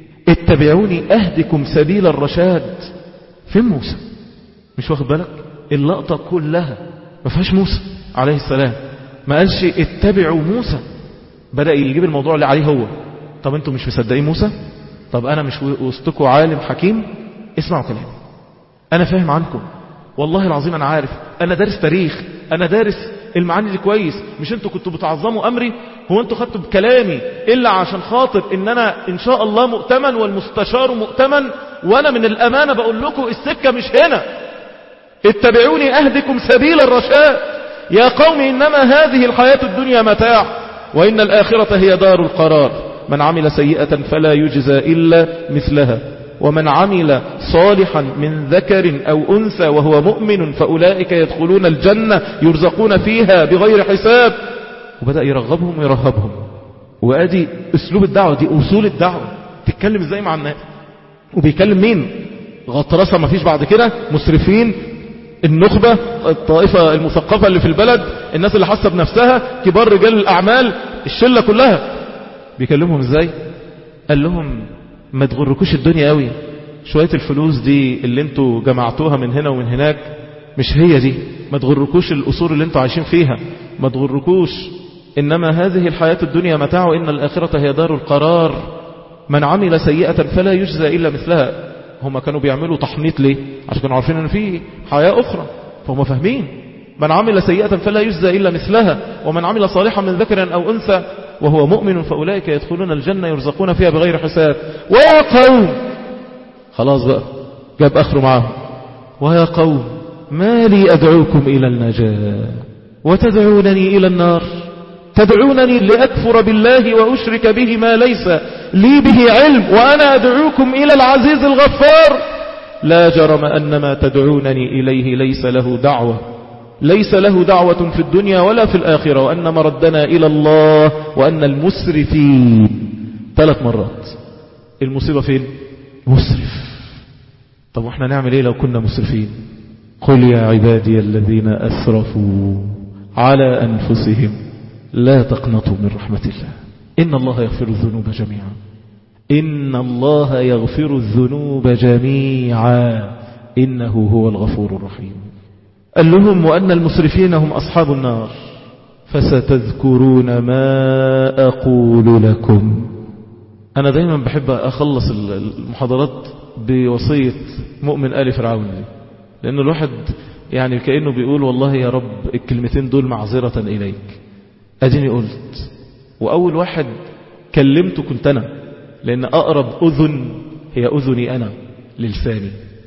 اتبعوني اهدكم سبيل الرشاد فين موسى مش واخد بالك اللقطة كلها ما فيهاش موسى عليه السلام ما قالش اتبعوا موسى بدأ يجيب الموضوع اللي عليه هو طب انتوا مش مصدقين موسى طب انا مش وسطكم عالم حكيم اسمعوا كلامي انا فاهم عنكم والله العظيم انا عارف انا دارس تاريخ انا دارس المعاني دي كويس مش انتوا كنتوا بتعظموا امري هو انتوا خدتوا بكلامي الا عشان خاطر ان انا ان شاء الله مؤتمن والمستشار مؤتمن وانا من الامانة بقول لكم السكة مش هنا اتبعوني اهدكم سبيل الرشاد يا قوم انما هذه الحياة الدنيا متاع وإن الآخرة هي دار القرار من عمل سيئة فلا يجزى إلا مثلها ومن عمل صالحا من ذكر أو أنثى وهو مؤمن فأولئك يدخلون الجنة يرزقون فيها بغير حساب وبدأ يرغبهم ويرهبهم وادي اسلوب الدعوة دي اصول الدعوة تتكلم ازاي مع الناس وبيكلم مين غطرسة ما فيش بعد كده مسرفين النخبة الطائفة المثقفة اللي في البلد الناس اللي حاسة بنفسها كبار رجال الأعمال الشلة كلها بيكلمهم ازاي قال لهم ما تغركوش الدنيا قوي شوية الفلوس دي اللي انتوا جمعتوها من هنا ومن هناك مش هي دي ما تغركوش الأصول اللي انتوا عايشين فيها ما تغركوش إنما هذه الحياة الدنيا متاع إن الآخرة هي دار القرار من عمل سيئة فلا يجزى إلا مثلها هم كانوا بيعملوا تحنيط ليه عشان كانوا عارفين أن في حياة أخرى فهم فاهمين من عمل سيئة فلا يجزى إلا مثلها ومن عمل صالحا من ذكر أو أنثى وهو مؤمن فأولئك يدخلون الجنة يرزقون فيها بغير حساب ويا قوم خلاص بقى جاب أخره معاهم ويا قوم ما لي أدعوكم إلى النجاة وتدعونني إلى النار تدعونني لأكفر بالله وأشرك به ما ليس لي به علم وأنا أدعوكم إلى العزيز الغفار لا جرم أن ما تدعونني إليه ليس له دعوة ليس له دعوة في الدنيا ولا في الآخرة وأن مردنا إلى الله وأن المسرفين ثلاث مرات المصيبة فين مسرف طب واحنا نعمل ايه لو كنا مسرفين قل يا عبادي الذين أسرفوا على أنفسهم لا تقنطوا من رحمة الله إن الله يغفر الذنوب جميعا إن الله يغفر الذنوب جميعا إنه هو الغفور الرحيم قال لهم وأن المسرفين هم أصحاب النار فستذكرون ما أقول لكم أنا دايما بحب أخلص المحاضرات بوصية مؤمن آل فرعون دي لأن الواحد يعني كأنه بيقول والله يا رب الكلمتين دول معذرة إليك أديني قلت وأول واحد كلمته كنت أنا لأن أقرب أذن هي أذني أنا للساني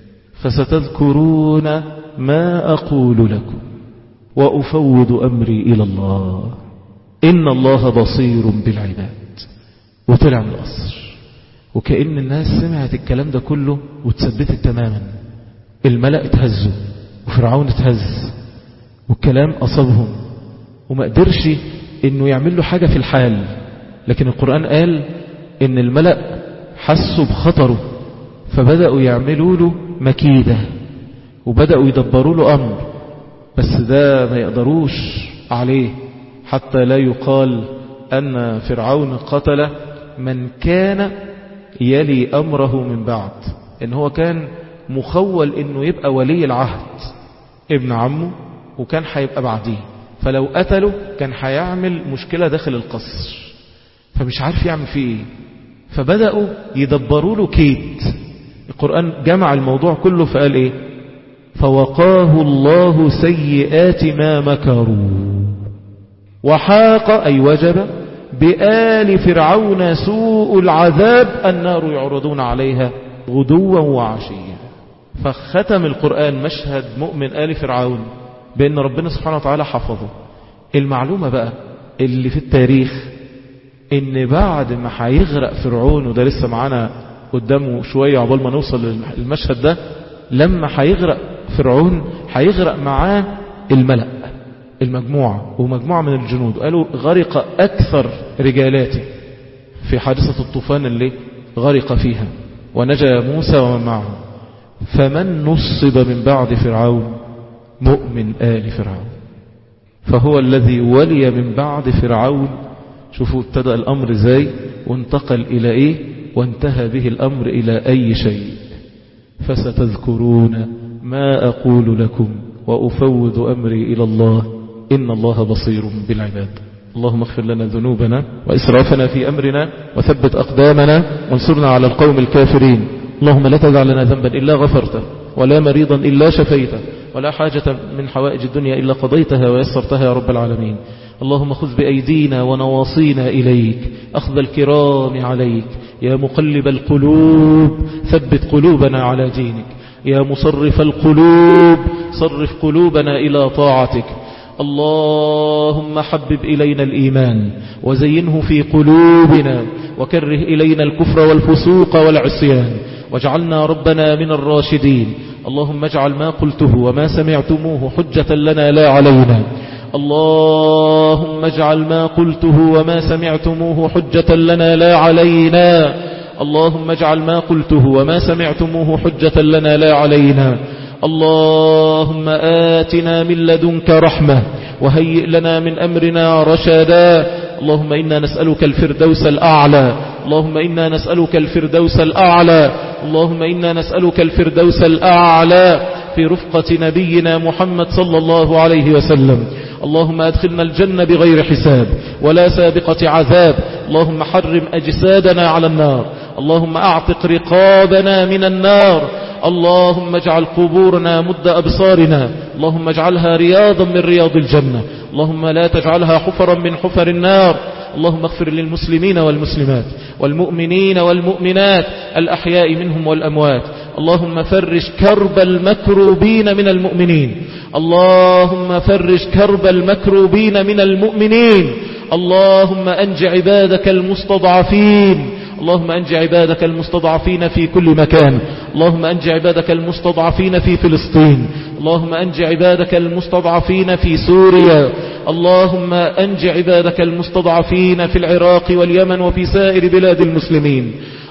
فستذكرون ما أقول لكم وأفوض أمري إلى الله إن الله بصير بالعباد وطلع من القصر وكأن الناس سمعت الكلام ده كله وتثبتت تماما الملأ اتهزوا وفرعون اتهز والكلام أصابهم وما قدرش انه يعمل له حاجة في الحال لكن القرآن قال ان الملأ حسوا بخطره فبدأوا يعملوا له مكيدة وبدأوا يدبروا له أمر بس ده ما يقدروش عليه حتى لا يقال أن فرعون قتل من كان يلي أمره من بعد إن هو كان مخول إنه يبقى ولي العهد ابن عمه وكان هيبقى بعديه فلو قتله كان هيعمل مشكلة داخل القصر فمش عارف يعمل فيه ايه فبدأوا يدبروا له كيد القرآن جمع الموضوع كله فقال ايه فوقاه الله سيئات ما مكروا وحاق أي وجب بآل فرعون سوء العذاب النار يعرضون عليها غدوا وعشيا فختم القرآن مشهد مؤمن آل فرعون بأن ربنا سبحانه وتعالى حفظه المعلومة بقى اللي في التاريخ ان بعد ما هيغرق فرعون وده لسه معانا قدامه شوية عقبال ما نوصل للمشهد ده لما هيغرق فرعون هيغرق معاه الملأ المجموعة ومجموعة من الجنود قالوا غرق أكثر رجالاته في حادثة الطوفان اللي غرق فيها ونجا موسى ومن معه فمن نصب من بعد فرعون مؤمن آل فرعون فهو الذي ولي من بعد فرعون شوفوا ابتدأ الأمر ازاي وانتقل إلى إيه وانتهى به الأمر إلى أي شيء فستذكرون ما أقول لكم وأفوض أمري إلى الله إن الله بصير بالعباد اللهم اغفر لنا ذنوبنا وإسرافنا في أمرنا وثبت أقدامنا وانصرنا على القوم الكافرين اللهم لا تدع لنا ذنبا إلا غفرته ولا مريضا إلا شفيته ولا حاجة من حوائج الدنيا إلا قضيتها ويسرتها يا رب العالمين اللهم خذ بأيدينا ونواصينا إليك أخذ الكرام عليك يا مقلب القلوب ثبت قلوبنا على دينك يا مصرف القلوب صرف قلوبنا إلى طاعتك اللهم حبب إلينا الإيمان وزينه في قلوبنا وكره إلينا الكفر والفسوق والعصيان واجعلنا ربنا من الراشدين اللهم اجعل ما قلته وما سمعتموه حجة لنا لا علينا اللهم اجعل ما قلته وما سمعتموه حجة لنا لا علينا اللهم اجعل ما قلته وما سمعتموه حجة لنا لا علينا اللهم آتنا من لدنك رحمة وهيئ لنا من أمرنا رشدا اللهم إنا نسألك الفردوس الأعلى اللهم إنا نسألك الفردوس الأعلى اللهم إنا نسألك الفردوس الأعلى في رفقة نبينا محمد صلى الله عليه وسلم اللهم أدخلنا الجنة بغير حساب ولا سابقة عذاب اللهم حرم أجسادنا على النار اللهم أعتق رقابنا من النار اللهم اجعل قبورنا مد أبصارنا اللهم اجعلها رياضا من رياض الجنة اللهم لا تجعلها حفرا من حفر النار اللهم اغفر للمسلمين والمسلمات والمؤمنين والمؤمنات الأحياء منهم والأموات اللهم فرج كرب المكروبين من المؤمنين اللهم فرج كرب المكروبين من المؤمنين اللهم أنج عبادك المستضعفين اللهم أنج عبادك المستضعفين في كل مكان اللهم أنج عبادك المستضعفين في فلسطين اللهم أنج عبادك المستضعفين في سوريا اللهم أنج عبادك المستضعفين في العراق واليمن وفي سائر بلاد المسلمين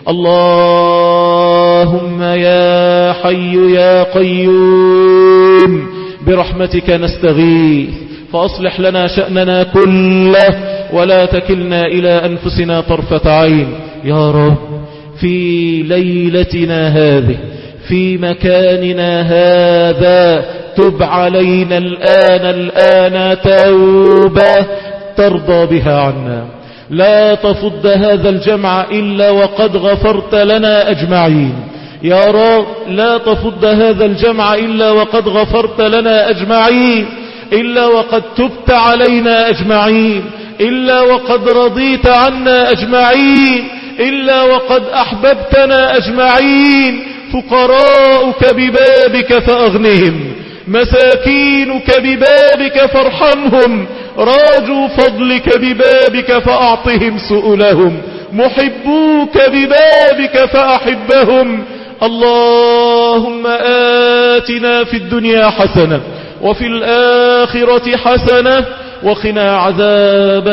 اللهم يا حي يا قيوم برحمتك نستغيث فأصلح لنا شأننا كله ولا تكلنا إلى أنفسنا طرفة عين يا رب في ليلتنا هذه في مكاننا هذا تب علينا الآن الآن توبة ترضى بها عنا لا تفض هذا الجمع إلا وقد غفرت لنا أجمعين يا رب لا تفض هذا الجمع إلا وقد غفرت لنا أجمعين إلا وقد تبت علينا أجمعين إلا وقد رضيت عنا أجمعين إلا وقد أحببتنا أجمعين فقراؤك ببابك فأغنهم مساكينك ببابك فارحمهم راجوا فضلك ببابك فأعطهم سؤلهم محبوك ببابك فأحبهم اللهم آتنا في الدنيا حسنة وفي الآخرة حسنة وقنا عذاب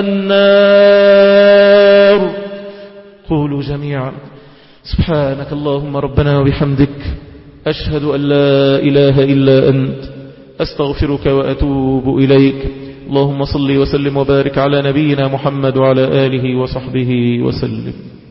النار قولوا جميعا سبحانك اللهم ربنا وبحمدك أشهد أن لا إله إلا أنت أستغفرك وأتوب إليك اللهم صل وسلم وبارك على نبينا محمد وعلى آله وصحبه وسلم